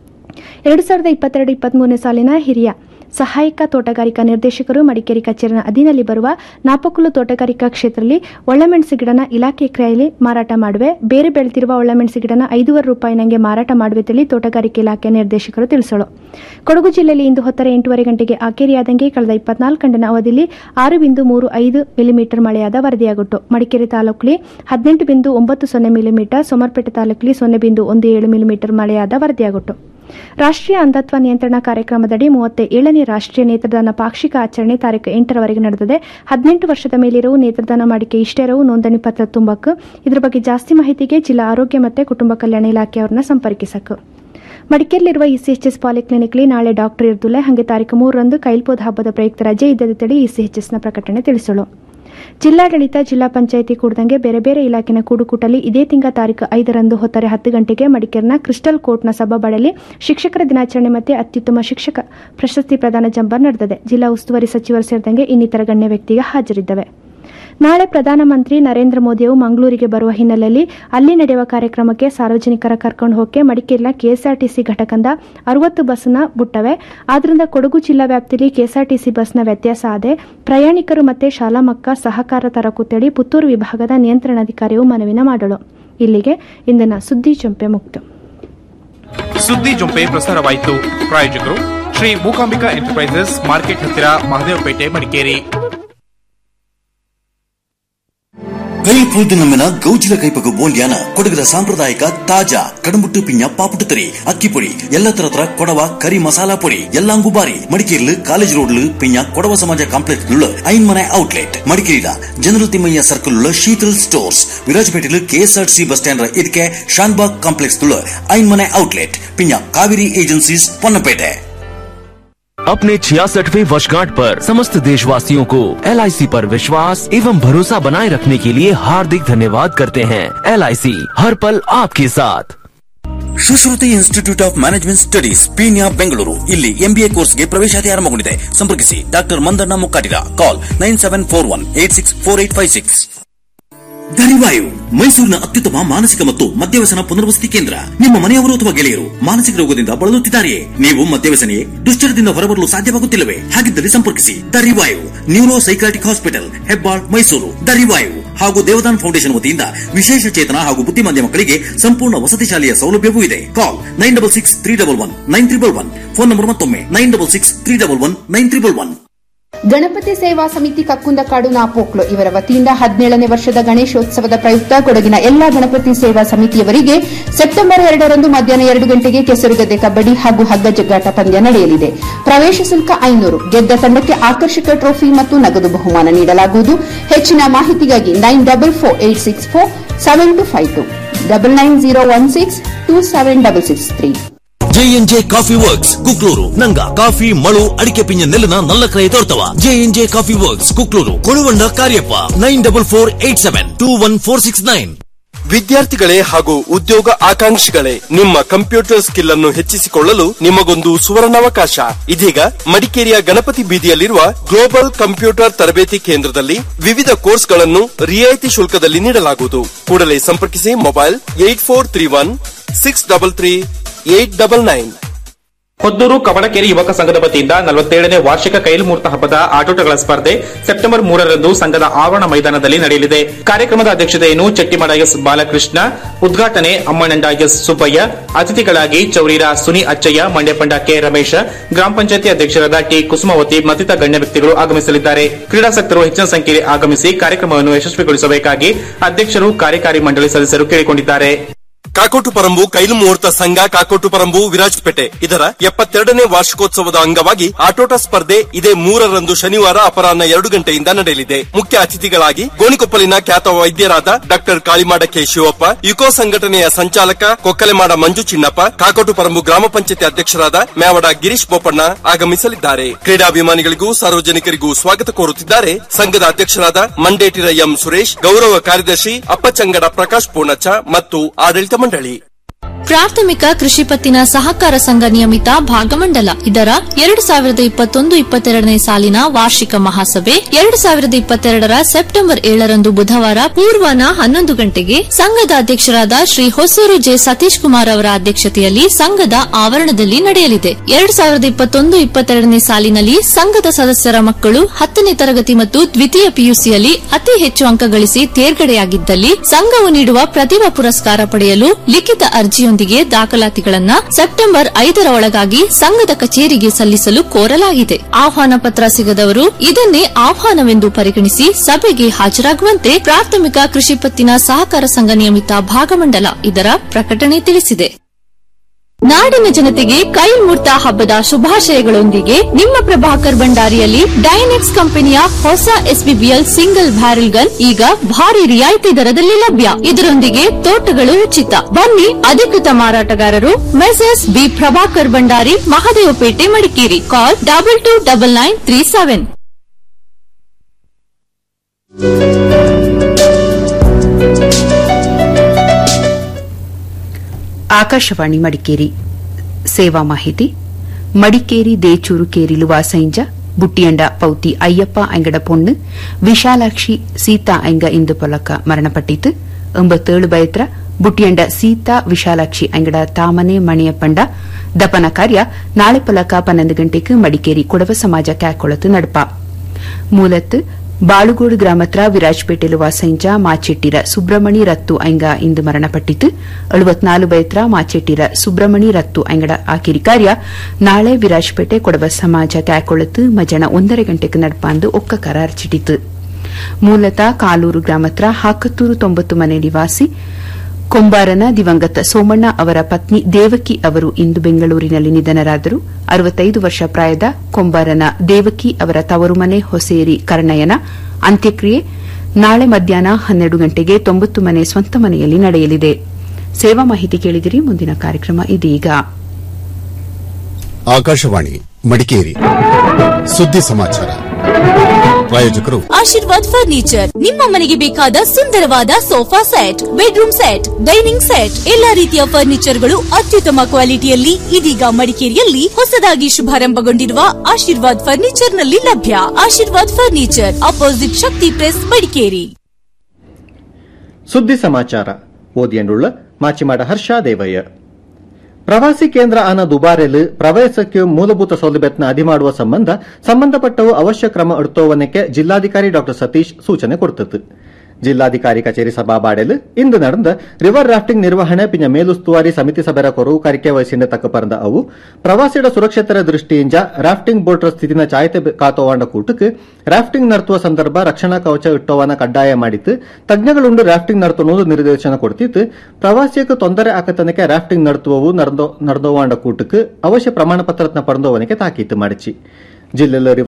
ಎರಡು ಸಾವಿರದ ಇಪ್ಪತ್ತೆರಡು ಇಪ್ಪತ್ಮೂರನೇ ಸಾಲಿನ ಹಿರಿಯ ಸಹಾಯಕ ತೋಟಗಾರಿಕಾ ನಿರ್ದೇಶಕರು ಮಡಿಕೇರಿ ಕಚೇರಿನ ಅಧೀನಲ್ಲಿ ಬರುವ ನಾಪಕುಲು ತೋಟಗಾರಿಕಾ ಕ್ಷೇತ್ರದಲ್ಲಿ ಒಳ್ಳೆಮೆಣಸು ಗಿಡನ ಇಲಾಖೆ ಕ್ರಯಲ್ಲಿ ಮಾರಾಟ ಮಾಡುವೆ ಬೇರೆ ಬೆಳೆದಿರುವ ಒಳ್ಳೆಮೆಣಸು ಗಿಡನ ಐದೂವರೆ ರೂಪಾಯಿ ನಂಗೆ ಮಾರಾಟ ಮಾಡುವೆ ತಿಳಿ ತೋಟಗಾರಿಕೆ ಇಲಾಖೆ ನಿರ್ದೇಶಕರು ತಿಳಿಸಲು ಕೊಡಗು ಜಿಲ್ಲೆಯಲ್ಲಿ ಇಂದು ಹೊತ್ತರ ಎಂಟೂವರೆ ಗಂಟೆಗೆ ಆಕೇರಿಯಾದಂಗೆ ಕಳೆದ ಇಪ್ಪತ್ನಾಲ್ಕು ಗಂಟೆನ ಅವಧಿಯಲ್ಲಿ ಆರು ಬಿಂದು ಮೂರು ಐದು ಮಿಲಿಮೀಟರ್ ಮಳೆಯಾದ ವರದಿಯಾಗುಟ್ಟು ಮಡಿಕೇರಿ ತಾಲೂಕಲ್ಲಿ ಹದಿನೆಂಟು ಬಿಂದು ಒಂಬತ್ತು ಸೊನ್ನೆ ಮಿಲಿಮೀಟರ್ ಸೋಮರ್ಪೇಟೆ ತಾಲೂಕಲ್ಲಿ ಸೊನ್ನೆ ಬಿಂದು ಒಂದು ಏಳು ಮಿಲಿಮೀಟರ್ ಮಳೆಯಾದ ವರದಿಯಾಗುಟ್ಟು ರಾಷ್ಟ್ರೀಯ ಅಂಧತ್ವ ನಿಯಂತ್ರಣ ಕಾರ್ಯಕ್ರಮದಡಿ ಮೂವತ್ತ ಏಳನೇ ರಾಷ್ಟ್ರೀಯ ನೇತ್ರದಾನ ಪಾಕ್ಷಿಕ ಆಚರಣೆ ತಾರೀಕು ಎಂಟರವರೆಗೆ ನಡೆದಿದೆ ಹದಿನೆಂಟು ವರ್ಷದ ಮೇಲಿರುವ ನೇತ್ರದಾನ ಮಾಡಿಕೆ ಇಷ್ಟೇರವು ನೋಂದಣಿ ಪತ್ರ ತುಂಬಕ್ಕೆ ಇದರ ಬಗ್ಗೆ ಜಾಸ್ತಿ ಮಾಹಿತಿಗೆ ಜಿಲ್ಲಾ ಆರೋಗ್ಯ ಮತ್ತು ಕುಟುಂಬ ಕಲ್ಯಾಣ ಇಲಾಖೆಯವರನ್ನ ಸಂಪರ್ಕಿಸಕ್ಕೆ ಮಡಿಕೇರಿಯಲ್ಲಿರುವ ಇಸಿಎಚ್ಎಸ್ ಪಾಲಿಕ್ಲಿನಿಕ್ಲಿ ನಾಳೆ ಡಾಕ್ಟರ್ ಇರ್ದುಲೆ ಹಾಗೆ ತಾರೀಕು ಮೂರರಂದು ಕೈಲ್ಪೋದ ಹಬ್ಬದ ಪ್ರಯುಕ್ತ ರಜೆ ಇದ್ದದಡಿ ಇಸಿಎಚ್ಎಸ್ನ ಪ್ರಕಟಣೆ ತಿಳಿಸಲು ಜಿಲ್ಲಾಡಳಿತ ಜಿಲ್ಲಾ ಪಂಚಾಯಿತಿ ಕೂಡದಂಗೆ ಬೇರೆ ಬೇರೆ ಇಲಾಖೆನ ಕೂಡುಕೂಟಲಿ ಇದೇ ತಿಂಗಳ ತಾರೀಕು ಐದರಂದು ಹೊತ್ತರೆ ಹತ್ತು ಗಂಟೆಗೆ ಮಡಿಕೇರಿನ ಕ್ರಿಸ್ಟಲ್ ಕೋರ್ಟ್ನ ಸಭಾಬಳಲಿ ಶಿಕ್ಷಕರ ದಿನಾಚರಣೆ ಮತ್ತು ಅತ್ಯುತ್ತಮ ಶಿಕ್ಷಕ ಪ್ರಶಸ್ತಿ ಪ್ರದಾನ ಜಂಬರ್ ನಡೆದಿದೆ ಜಿಲ್ಲಾ ಉಸ್ತುವಾರಿ ಸಚಿವರು ಸೇರಿದಂಗೆ ಇನ್ನಿತರ ಗಣ್ಯ ವ್ಯಕ್ತಿಗೆ ಹಾಜರಿದ್ದವೆ ನಾಳೆ ಪ್ರಧಾನಮಂತ್ರಿ ನರೇಂದ್ರ ಮೋದಿಯವರು ಮಂಗಳೂರಿಗೆ ಬರುವ ಹಿನ್ನೆಲೆಯಲ್ಲಿ ಅಲ್ಲಿ ನಡೆಯುವ ಕಾರ್ಯಕ್ರಮಕ್ಕೆ ಸಾರ್ವಜನಿಕರ ಕರ್ಕೊಂಡು ಹೋಗಕ್ಕೆ ಮಡಿಕೇರಿನ ಕೆಎಸ್ಆರ್ಟಿಸಿ ಘಟಕದ ಅರವತ್ತು ಬಸ್ನ ಬಿಟ್ಟವೆ ಆದ್ರಿಂದ ಕೊಡಗು ಜಿಲ್ಲಾ ವ್ಯಾಪ್ತಿಯಲ್ಲಿ ಕೆಎಸ್ಆರ್ಟಿಸಿ ಬಸ್ನ ವ್ಯತ್ಯಾಸ ಆದೆ ಪ್ರಯಾಣಿಕರು ಮತ್ತೆ ಶಾಲಾ ಮಕ್ಕ ಸಹಕಾರ ತರಕುತ್ತೇಳಿ ಪುತ್ತೂರು ವಿಭಾಗದ ನಿಯಂತ್ರಣಾಧಿಕಾರಿಯು ಮನವಿನ ಮಾಡಲು ಇಲ್ಲಿಗೆ ಇಂದಿನ ಸುದ್ದಿ ಚಂಪೆ ಮುಕ್ತ ಸುದ್ದಿ ಜೊಂಪೆ ಪ್ರಸಾರವಾಯಿತು ಪ್ರಾಯೋಜಕರು ಶ್ರೀ ಮೂಕಾಂಬಿಕಾ ಎಂಟರ್ಪ್ರೈಸಸ್ ಮಾರ್ಕೆಟ್ ಹತ್ತಿರ ಮಹದೇವಪೇಟೆ ಮಡಿಕೇರಿ ಕೈ ಪುಲ್ದು ನಮ್ಮಿನ ಗೌಜಿಲ ಕೈಪಗು ಬೋಲ್ಯಾನ ಕೊಡಗದ ಸಾಂಪ್ರದಾಯಿಕ ತಾಜಾ ಕಡಂಬುಟ್ಟು ಪಿಂಜ ಪಾಪುಟ್ಟು ತರಿ ಅಕ್ಕಿ ಪೊಡಿ ಎಲ್ಲ ತರತರ ಕೊಡವ ಕರಿ ಮಸಾಲಾ ಪೊಡಿ ಎಲ್ಲಾಂಗು ಬಾರಿ ಮಡಿಕೇರಿಲು ಕಾಲೇಜ್ ರೋಡ್ ಪಿಂಜ ಕೊಡವ ಸಮಾಜ ಕಾಂಪ್ಲೆಕ್ಸ್ ಐನ್ ಮನೆ ಔಟ್ಲೆಟ್ ಮಡಿಕೇರಿದ General Thimmayya circle Sheetal stores ವಿರಾಜಪೇಟೆಲು ಕೆಎಸ್ಆರ್ಟಿಸಿ ಬಸ್ ಸ್ಟ್ಯಾಂಡ್ ಇದಕ್ಕೆ ಶಾನ್ಬಾಗ್ ಕಾಂಪ್ಲೆಕ್ಸ್ ಐನ್ ಮನೆ ಔಟ್ಲೆಟ್ ಪಿಂಜ ಕಾವೇರಿ ಏಜೆನ್ಸೀಸ್ ಪೊನ್ನಪೇಟೆ अपने छियासठवें वर्षगांठ पर समस्त देशवासियों को एल पर विश्वास एवं भरोसा बनाए रखने के लिए हार्दिक धन्यवाद करते हैं एल हर पल आपके साथ Sushruti institute of management studies Peenya Bengaluru ಇಲ್ಲಿ ಎಂಬಿಎ ಕೋರ್ಸ್ಗೆ ಪ್ರವೇಶಾತಿ ಆರಂಭಗೊಂಡಿದೆ ಸಂಪರ್ಕಿಸಿ doctor Mandanna Mukkatira call nine seven four one eight six four eight five six Dharivayu ಮೈಸೂರಿನ ಅತ್ಯುತ್ತಮ ಮಾನಸಿಕ ಮತ್ತು ಮದ್ಯವ್ಯಸನ ಪುನರ್ವಸತಿ ಕೇಂದ್ರ ನಿಮ್ಮ ಮನೆಯವರು ಅಥವಾ ಗೆಳೆಯರು ಮಾನಸಿಕ ರೋಗದಿಂದ ಬಳಲುತ್ತಿದ್ದಾರೆಯೇ ನೀವು ಮದ್ಯವ್ಯಸನೆಯೇ ದುಶ್ಚರದಿಂದ ಹೊರಬರಲು ಸಾಧ್ಯವಾಗುತ್ತಿಲ್ಲವೇ ಹಾಗಿದ್ದಲ್ಲಿ ಸಂಪರ್ಕಿಸಿ Dharivayu neuro psychiatric hospital Hebbal Mysuru Dharivayu ಹಾಗೂ ದೇವದಾನ್ ಫೌಂಡೇಶನ್ ವತಿಯಿಂದ ವಿಶೇಷ ಚೇತನ ಹಾಗೂ ಬುದ್ಧಿಮಾಂದ್ಯ ಮಕ್ಕಳಿಗೆ ಸಂಪೂರ್ಣ ವಸತಿ ಶಾಲೆಯ ಸೌಲಭ್ಯವೂ ಇದೆ call nine double six three double one nine triple one phone number ಮತ್ತೊಮ್ಮೆ nine double six three double one nine triple one Ganapati ಸೇವಾ ಸಮಿತಿ ಕಕ್ಕುಂದಕಾಡು ನಾಪೋಕ್ಲು ಇವರ ವತಿಯಿಂದ ಹದಿನೇಳನೇ ವರ್ಷದ ಗಣೇಶೋತ್ಸವದ ಪ್ರಯುಕ್ತ ಕೊಡಗಿನ ಎಲ್ಲಾ ಗಣಪತಿ ಸೇವಾ ಸಮಿತಿಯವರಿಗೆ ಸೆಪ್ಟೆಂಬರ್ ಎರಡರಂದು ಮಧ್ಯಾಹ್ನ ಎರಡು ಗಂಟೆಗೆ ಕೆಸರುಗದ್ದೆ ಕಬಡ್ಡಿ ಹಾಗೂ ಹಗ್ಗ ಜಗ್ಗಾಟ ಪಂದ್ಯ ನಡೆಯಲಿದೆ ಪ್ರವೇಶ ಶುಲ್ಕ ಐನೂರು ಗೆದ್ದ ತಂಡಕ್ಕೆ ಆಕರ್ಷಕ ಟ್ರೋಫಿ ಮತ್ತು ನಗದು ಬಹುಮಾನ ನೀಡಲಾಗುವುದು ಹೆಚ್ಚಿನ ಮಾಹಿತಿಗಾಗಿ nine double four eight six four seven two five two double nine zero one six two seven double six three JNJ coffee works Kukluru ನಂಗ ಕಾಫಿ ಮಳು ಅಡಿಕೆ ಪಿಂಜ ನೆಲ್ಲಿನ ನಲ್ಲ ಕ್ರಯ ತೋರ್ತವ JNJ coffee works Kukluru Koluvanda Kariappa nine double four eight seven two one four six nine ವಿದ್ಯಾರ್ಥಿಗಳೇ ಹಾಗೂ ಉದ್ಯೋಗ ಆಕಾಂಕ್ಷಿಗಳೇ ನಿಮ್ಮ ಕಂಪ್ಯೂಟರ್ ಸ್ಕಿಲ್ ಅನ್ನು ಹೆಚ್ಚಿಸಿಕೊಳ್ಳಲು ನಿಮಗೊಂದು ಸುವರ್ಣಾವಕಾಶ ಇದೀಗ ಮಡಿಕೇರಿಯ ಗಣಪತಿ ಬೀದಿಯಲ್ಲಿರುವ ಗ್ಲೋಬಲ್ ಕಂಪ್ಯೂಟರ್ ತರಬೇತಿ ಕೇಂದ್ರದಲ್ಲಿ ವಿವಿಧ ಕೋರ್ಸ್ಗಳನ್ನು ರಿಯಾಯಿತಿ ಶುಲ್ಕದಲ್ಲಿ ನೀಡಲಾಗುವುದು ಕೂಡಲೇ ಸಂಪರ್ಕಿಸಿ mobile eight four three one six double three eight double nine Hodduru Kavanakere ಯುವಕ ಸಂಘದ ವತಿಯಿಂದ ನಲವತ್ತೇಳನೇ ವಾರ್ಷಿಕ ಕೈಲ್ಮೂರ್ತ ಹಬ್ಬದ ಆಟೋಟಗಳ ಸ್ಪರ್ಧೆ ಸೆಪ್ಟೆಂಬರ್ ಮೂರರಂದು ಸಂಘದ ಆವರಣ ಮೈದಾನದಲ್ಲಿ ನಡೆಯಲಿದೆ ಕಾರ್ಯಕ್ರಮದ ಅಧ್ಯಕ್ಷತೆಯನ್ನು ಚೆಟ್ಟಿಮಡ ಎಸ್ ಬಾಲಕೃಷ್ಣ ಉದ್ಘಾಟನೆ ಅಮ್ಮನಂಡ ಎಸ್ ಸುಬ್ಬಯ್ಯ ಅತಿಥಿಗಳಾಗಿ ಚೌರಿರ ಸುನಿ ಅಚ್ಚಯ್ಯ ಮಂಡ್ಯಪಂಡ ಕೆ ರಮೇಶ ಗ್ರಾಮ ಪಂಚಾಯತಿ ಅಧ್ಯಕ್ಷರಾದ ಟಿ ಕುಸುಮಾವತಿ ಮತ್ತಿತರ ಗಣ್ಯ ವ್ಯಕ್ತಿಗಳು ಆಗಮಿಸಲಿದ್ದಾರೆ ಕ್ರೀಡಾಸಕ್ತರು ಹೆಚ್ಚಿನ ಸಂಖ್ಯೆಯಲ್ಲಿ ಆಗಮಿಸಿ ಕಾರ್ಯಕ್ರಮವನ್ನು ಯಶಸ್ವಿಗೊಳಿಸಬೇಕಾಗಿ ಅಧ್ಯಕ್ಷರು ಕಾರ್ಯಕಾರಿ ಮಂಡಳಿ ಸದಸ್ಯರು ಕೇಳಿಕೊಂಡಿದ್ದಾರೆ ಕಾಕೋಟು ಪರಂಬು ಕೈಲು ಮುಹೂರ್ತ ಸಂಘ ಕಾಕೋಟು ಪರಂಬು ವಿರಾಜಪೇಟೆ ಇದರ ಎಪ್ಪತ್ತೆರಡನೇ ವಾರ್ಷಿಕೋತ್ಸವದ ಅಂಗವಾಗಿ ಆಟೋಟ ಸ್ಪರ್ಧೆ ಇದೇ ಮೂರರಂದು ಶನಿವಾರ ಅಪರಾಹ್ನ ಎರಡು ಗಂಟೆಯಿಂದ ನಡೆಯಲಿದೆ ಮುಖ್ಯ ಅತಿಥಿಗಳಾಗಿ ಗೋಣಿಕೊಪ್ಪಲಿನ ಖ್ಯಾತ ವೈದ್ಯರಾದ doctor Kalimada K Shivappa UKO ಸಂಘಟನೆಯ ಸಂಚಾಲಕ ಕೊಕ್ಕಲೆಮಾಡ ಮಂಜು ಚಿನ್ನಪ್ಪ ಕಾಕೋಟು ಪರಂಬು ಗ್ರಾಮ ಪಂಚಾಯತಿ ಅಧ್ಯಕ್ಷರಾದ ಮ್ಯಾವಡ ಗಿರೀಶ್ ಬೋಪಣ್ಣ ಆಗಮಿಸಲಿದ್ದಾರೆ ಕ್ರೀಡಾಭಿಮಾನಿಗಳಿಗೂ ಸಾರ್ವಜನಿಕರಿಗೂ ಸ್ವಾಗತ ಕೋರುತ್ತಿದ್ದಾರೆ ಸಂಘದ ಅಧ್ಯಕ್ಷರಾದ ಮಂಡೇಟಿರ ಎಂ ಸುರೇಶ್ ಗೌರವ ಕಾರ್ಯದರ್ಶಿ ಅಪ್ಪಚಂಗಡ ಪ್ರಕಾಶ್ ಪೂರ್ಣಚ್ಚ ಮತ್ತು ಆಡಳಿತ ಮಂಡಳಿ ಪ್ರಾಥಮಿಕ ಕೃಷಿ ಪತ್ತಿನ ಸಹಕಾರ ಸಂಘ ನಿಯಮಿತ ಭಾಗಮಂಡಲ ಇದರ ಎರಡು ಸಾವಿರದ ಇಪ್ಪತ್ತೊಂದು ಇಪ್ಪತ್ತೆರಡನೇ ಸಾಲಿನ ವಾರ್ಷಿಕ ಮಹಾಸಭೆ ಎರಡು ಸಾವಿರದ ಇಪ್ಪತ್ತೆರಡರ ಸೆಪ್ಟೆಂಬರ್ ಏಳರಂದು ಬುಧವಾರ ಪೂರ್ವಾನ ಹನ್ನೊಂದು ಗಂಟೆಗೆ ಸಂಘದ ಅಧ್ಯಕ್ಷರಾದ ಶ್ರೀ ಹೊಸೂರು ಜೆ ಸತೀಶ್ ಕುಮಾರ್ ಅವರ ಅಧ್ಯಕ್ಷತೆಯಲ್ಲಿ ಸಂಘದ ಆವರಣದಲ್ಲಿ ನಡೆಯಲಿದೆ ಎರಡು ಸಾವಿರದ ಇಪ್ಪತ್ತೊಂದು ಇಪ್ಪತ್ತೆರಡನೇ ಸಾಲಿನಲ್ಲಿ ಸಂಘದ ಸದಸ್ಯರ ಮಕ್ಕಳು ಹತ್ತನೇ ತರಗತಿ ಮತ್ತು ದ್ವಿತೀಯ ಪಿಯುಸಿಯಲ್ಲಿ ಅತಿ ಹೆಚ್ಚು ಅಂಕ ಗಳಿಸಿ ತೇರ್ಗಡೆಯಾಗಿದ್ದಲ್ಲಿ ಸಂಘವು ನೀಡುವ ಪ್ರತಿಭಾ ಪುರಸ್ಕಾರ ಪಡೆಯಲು ಲಿಖಿತ ಅರ್ಜಿಯೊಂದಿಗೆ ದಾಖಲಾತಿಗಳನ್ನು ಸೆಪ್ಟೆಂಬರ್ ಐದರ ಒಳಗಾಗಿ ಸಂಘದ ಕಚೇರಿಗೆ ಸಲ್ಲಿಸಲು ಕೋರಲಾಗಿದೆ ಆಹ್ವಾನ ಪತ್ರ ಸಿಗದವರು ಇದನ್ನೇ ಆಹ್ವಾನವೆಂದು ಪರಿಗಣಿಸಿ ಸಭೆಗೆ ಹಾಜರಾಗುವಂತೆ ಪ್ರಾಥಮಿಕ ಕೃಷಿ ಪತ್ತಿನ ಸಹಕಾರ ಸಂಘ ನಿಯಮಿತ ಭಾಗಮಂಡಲ ಇದರ ಪ್ರಕಟಣೆ ತಿಳಿಸಿದೆ ನಾಡಿನ ಜನತೆಗೆ ಕೈಮೂರ್ತ ಹಬ್ಬದ ಶುಭಾಶಯಗಳೊಂದಿಗೆ ನಿಮ್ಮ ಪ್ರಭಾಕರ್ ಭಂಡಾರಿಯಲ್ಲಿ ಡೈನೆಕ್ಸ್ ಕಂಪನಿಯ ಹೊಸ ಎಸ್ಬಿಬಿಎಲ್ ಸಿಂಗಲ್ ಬ್ಯಾರೆಲ್ ಗನ್ ಈಗ ಭಾರಿ ರಿಯಾಯಿತಿ ದರದಲ್ಲಿ ಲಭ್ಯ ಇದರೊಂದಿಗೆ ತೋಟಗಳು ಉಚಿತ ಬನ್ನಿ ಅಧಿಕೃತ ಮಾರಾಟಗಾರರು Messrs B Prabhakar Bhandari Mahadevapete Madikeri call double two double nine three seven Akashvani Madikeri ಸೇವಾ ಮಾಹಿತಿ ಮಡಿಕೇರಿ ದೇಚೂರು ಕೇರಿಲು ವಾಸೈಂಜ ಬುಟ್ಟಿಯಂಡ ಪೌತಿ ಅಯ್ಯಪ್ಪ ಅಂಗಡ ಪೊಣ್ಣು ವಿಶಾಲಾಕ್ಷಿ ಸೀತಾ ಅಂಗ ಇಂದು ಪೊಲಕ ಮರಣಪಟ್ಟಿತು ಒಂಬತ್ತೇಳು ಬಯತ್ರ ಬುಟ್ಟಿಯಂಡ ಸೀತಾ ವಿಶಾಲಾಕ್ಷಿ ಅಂಗಡ ತಾಮನೆ ಮಣಿಯಪ್ಪಂಡ ದಪನ ಕಾರ್ಯ ನಾಳೆ ಪೊಲಕ ಪನ್ನೊಂದು ಗಂಟೆಗೆ ಮಡಿಕೇರಿ ಕೊಡವ ಸಮಾಜ ಕ್ಯಾಕೊಳತು ನಡಪ ಮೂಲತ್ ಬಾಳುಗೋಡು ಗ್ರಾಮತ್ರ ವಿರಾಜ್ಪೇಟೆಲು ವಾಸೈಂಜ ಮಾಚೆಟ್ಟಿರ ಸುಬ್ರಮಣಿ ರತ್ತು ಐಂಗ ಇಂದು ಮರಣಪಟ್ಟಿತು ಅಳುವತ್ನಾಲು ಬೈತ್ರ ಮಾಚೆಟ್ಟಿರ ಸುಬ್ರಮಣಿ ರತ್ತು ಐಂಗಡ ಆಕಿರಿ ಕಾರ್ಯ ನಾಳೆ ವಿರಾಜ್ಪೇಟೆ ಕೊಡವ ಸಮಾಜ ಕ್ಯಾಕೊಳತು ಮಜಣ ಒಂದರ ಗಂಟೆಗೆ ನಡ್ಪಾಂದು ಒಕ್ಕ ಕರಾರ್ ಚಿಟಿತು ಮೂಲತಃ ಕಾಲೂರು ಗ್ರಾಮತ್ರ ಹಾಕತ್ತೂರು ತೊಂಬತ್ತು ಮನೆ ನಿವಾಸಿ ಕೊಂಬಾರನ ದಿವಂಗತ ಸೋಮಣ್ಣ ಅವರ ಪತ್ನಿ ದೇವಕಿ ಅವರು ಇಂದು ಬೆಂಗಳೂರಿನಲ್ಲಿ ನಿಧನರಾದರು ಅರವತ್ತೈದು ವರ್ಷ ಪ್ರಾಯದ ಕೊಂಬಾರನ ದೇವಕಿ ಅವರ ತವರು ಮನೆ ಹೊಸೇರಿ ಕರ್ಣಯನ ಅಂತ್ಯಕ್ರಿಯೆ ನಾಳೆ ಮಧ್ಯಾಹ್ನ ಹನ್ನೆರಡು ಗಂಟೆಗೆ ತೊಂಬತ್ತು ಮನೆ ಸ್ವಂತ ಮನೆಯಲ್ಲಿ ನಡೆಯಲಿದೆ ಸೇವಾ ಮಾಹಿತಿ ಕೇಳಿದಿರಿ ಮುಂದಿನ ಕಾರ್ಯಕ್ರಮ ಇದೀಗ ಆಕಾಶವಾಣಿ ಮಡಿಕೇರಿ ಸುದ್ದಿ ಸಮಾಚಾರ ಪ್ರಾಯೋಜಕರು ಆಶೀರ್ವಾದ್ ಫರ್ನಿಚರ್ ನಿಮ್ಮ ಮನೆಗೆ ಬೇಕಾದ ಸುಂದರವಾದ sofa set bedroom set dining set ಎಲ್ಲಾ ರೀತಿಯ ಫರ್ನಿಚರ್ಗಳು ಅತ್ಯುತ್ತಮ ಕ್ವಾಲಿಟಿಯಲ್ಲಿ ಇದೀಗ ಮಡಿಕೇರಿಯಲ್ಲಿ ಹೊಸದಾಗಿ ಶುಭಾರಂಭಗೊಂಡಿರುವ ಆಶೀರ್ವಾದ್ ಫರ್ನಿಚರ್ ನಲ್ಲಿ ಲಭ್ಯ Ashirvad furniture opposite Shakti press Madikeri ಸುದ್ದಿ ಸಮಾಚಾರ ಓದಿಯಂಡುಳ್ಳ ಮಾಚಿಮಾಡ ಹರ್ಷ ದೇವಯ್ಯ ಪ್ರವಾಸಿ ಕೇಂದ್ರ ಆನ ದುಬಾರೆಲ್ ಪ್ರವಾಸಕ್ಕೆ ಮೂಲಭೂತ ಸೌಲಭ್ಯತ್ನ ಅದಿ ಮಾಡುವ ಸಂಬಂಧ ಸಂಬಂಧಪಟ್ಟವು ಅವಶ್ಯ ಕ್ರಮ ಎಡುತ್ತೋವನಕ್ಕೆ ಜಿಲ್ಲಾಧಿಕಾರಿ ಡಾ ಸತೀಶ್ ಸೂಚನೆ ಕೊಡ್ತತ್ತು ಜಿಲ್ಲಾಧಿಕಾರಿ ಕಚೇರಿ ಸಭಾಬಾಡೆಲ್ ಇಂದು ನಡೆದ ರಿವರ್ ರಾಫ್ಟಿಂಗ್ ನಿರ್ವಹಣೆ ಪಿಂಜ ಮೇಲುಸ್ತುವಾರಿ ಸಮಿತಿ ಸಭೆರ ಕೊರವುಕಾರಿಕೆ ವಹಿಸಿಂದ ತಕ್ಕ ಪರಂದ ಅವು ಪ್ರವಾಸಿಡ ಸುರಕ್ಷತೆರ ದೃಷ್ಟಿಯಿಂದ ರಾಫ್ಟಿಂಗ್ ಬೋಟ್ರ ಸ್ಥಿತಿನ ಚಾಯತೆ ಕಾತೋವಾಂಡ ಕೂಟಕ್ಕೆ ರಾಫ್ಟಿಂಗ್ ನರ್ತುವ ಸಂದರ್ಭ ರಕ್ಷಣಾ ಕವಚ ಇಟ್ಟೋವನ ಕಡ್ಡಾಯ ಮಾಡಿತ್ತು ತಜ್ಞಗಳುಂಡು ರಾಫ್ಟಿಂಗ್ ನರ್ತುವುದು ನಿರ್ದೇಶನ ಕೊಡ್ತಿತ್ತು ಪ್ರವಾಸಿಯಕ್ಕೆ ತೊಂದರೆ ಆಕತನಕ್ಕೆ ರಾಫ್ಟಿಂಗ್ ನರ್ತುವವು ನಡೆದೋವಾಂಡ ಕೂಟಕ್ಕೆ ಅವಶ್ಯ ಪ್ರಮಾಣ ಪತ್ರತ್ನ ಪರಂದೋವನಿಗೆ ತಾಕೀತು ಮಾಡಿಚಿ ಜಿಲ್ಲೆಯಲ್ಲಿ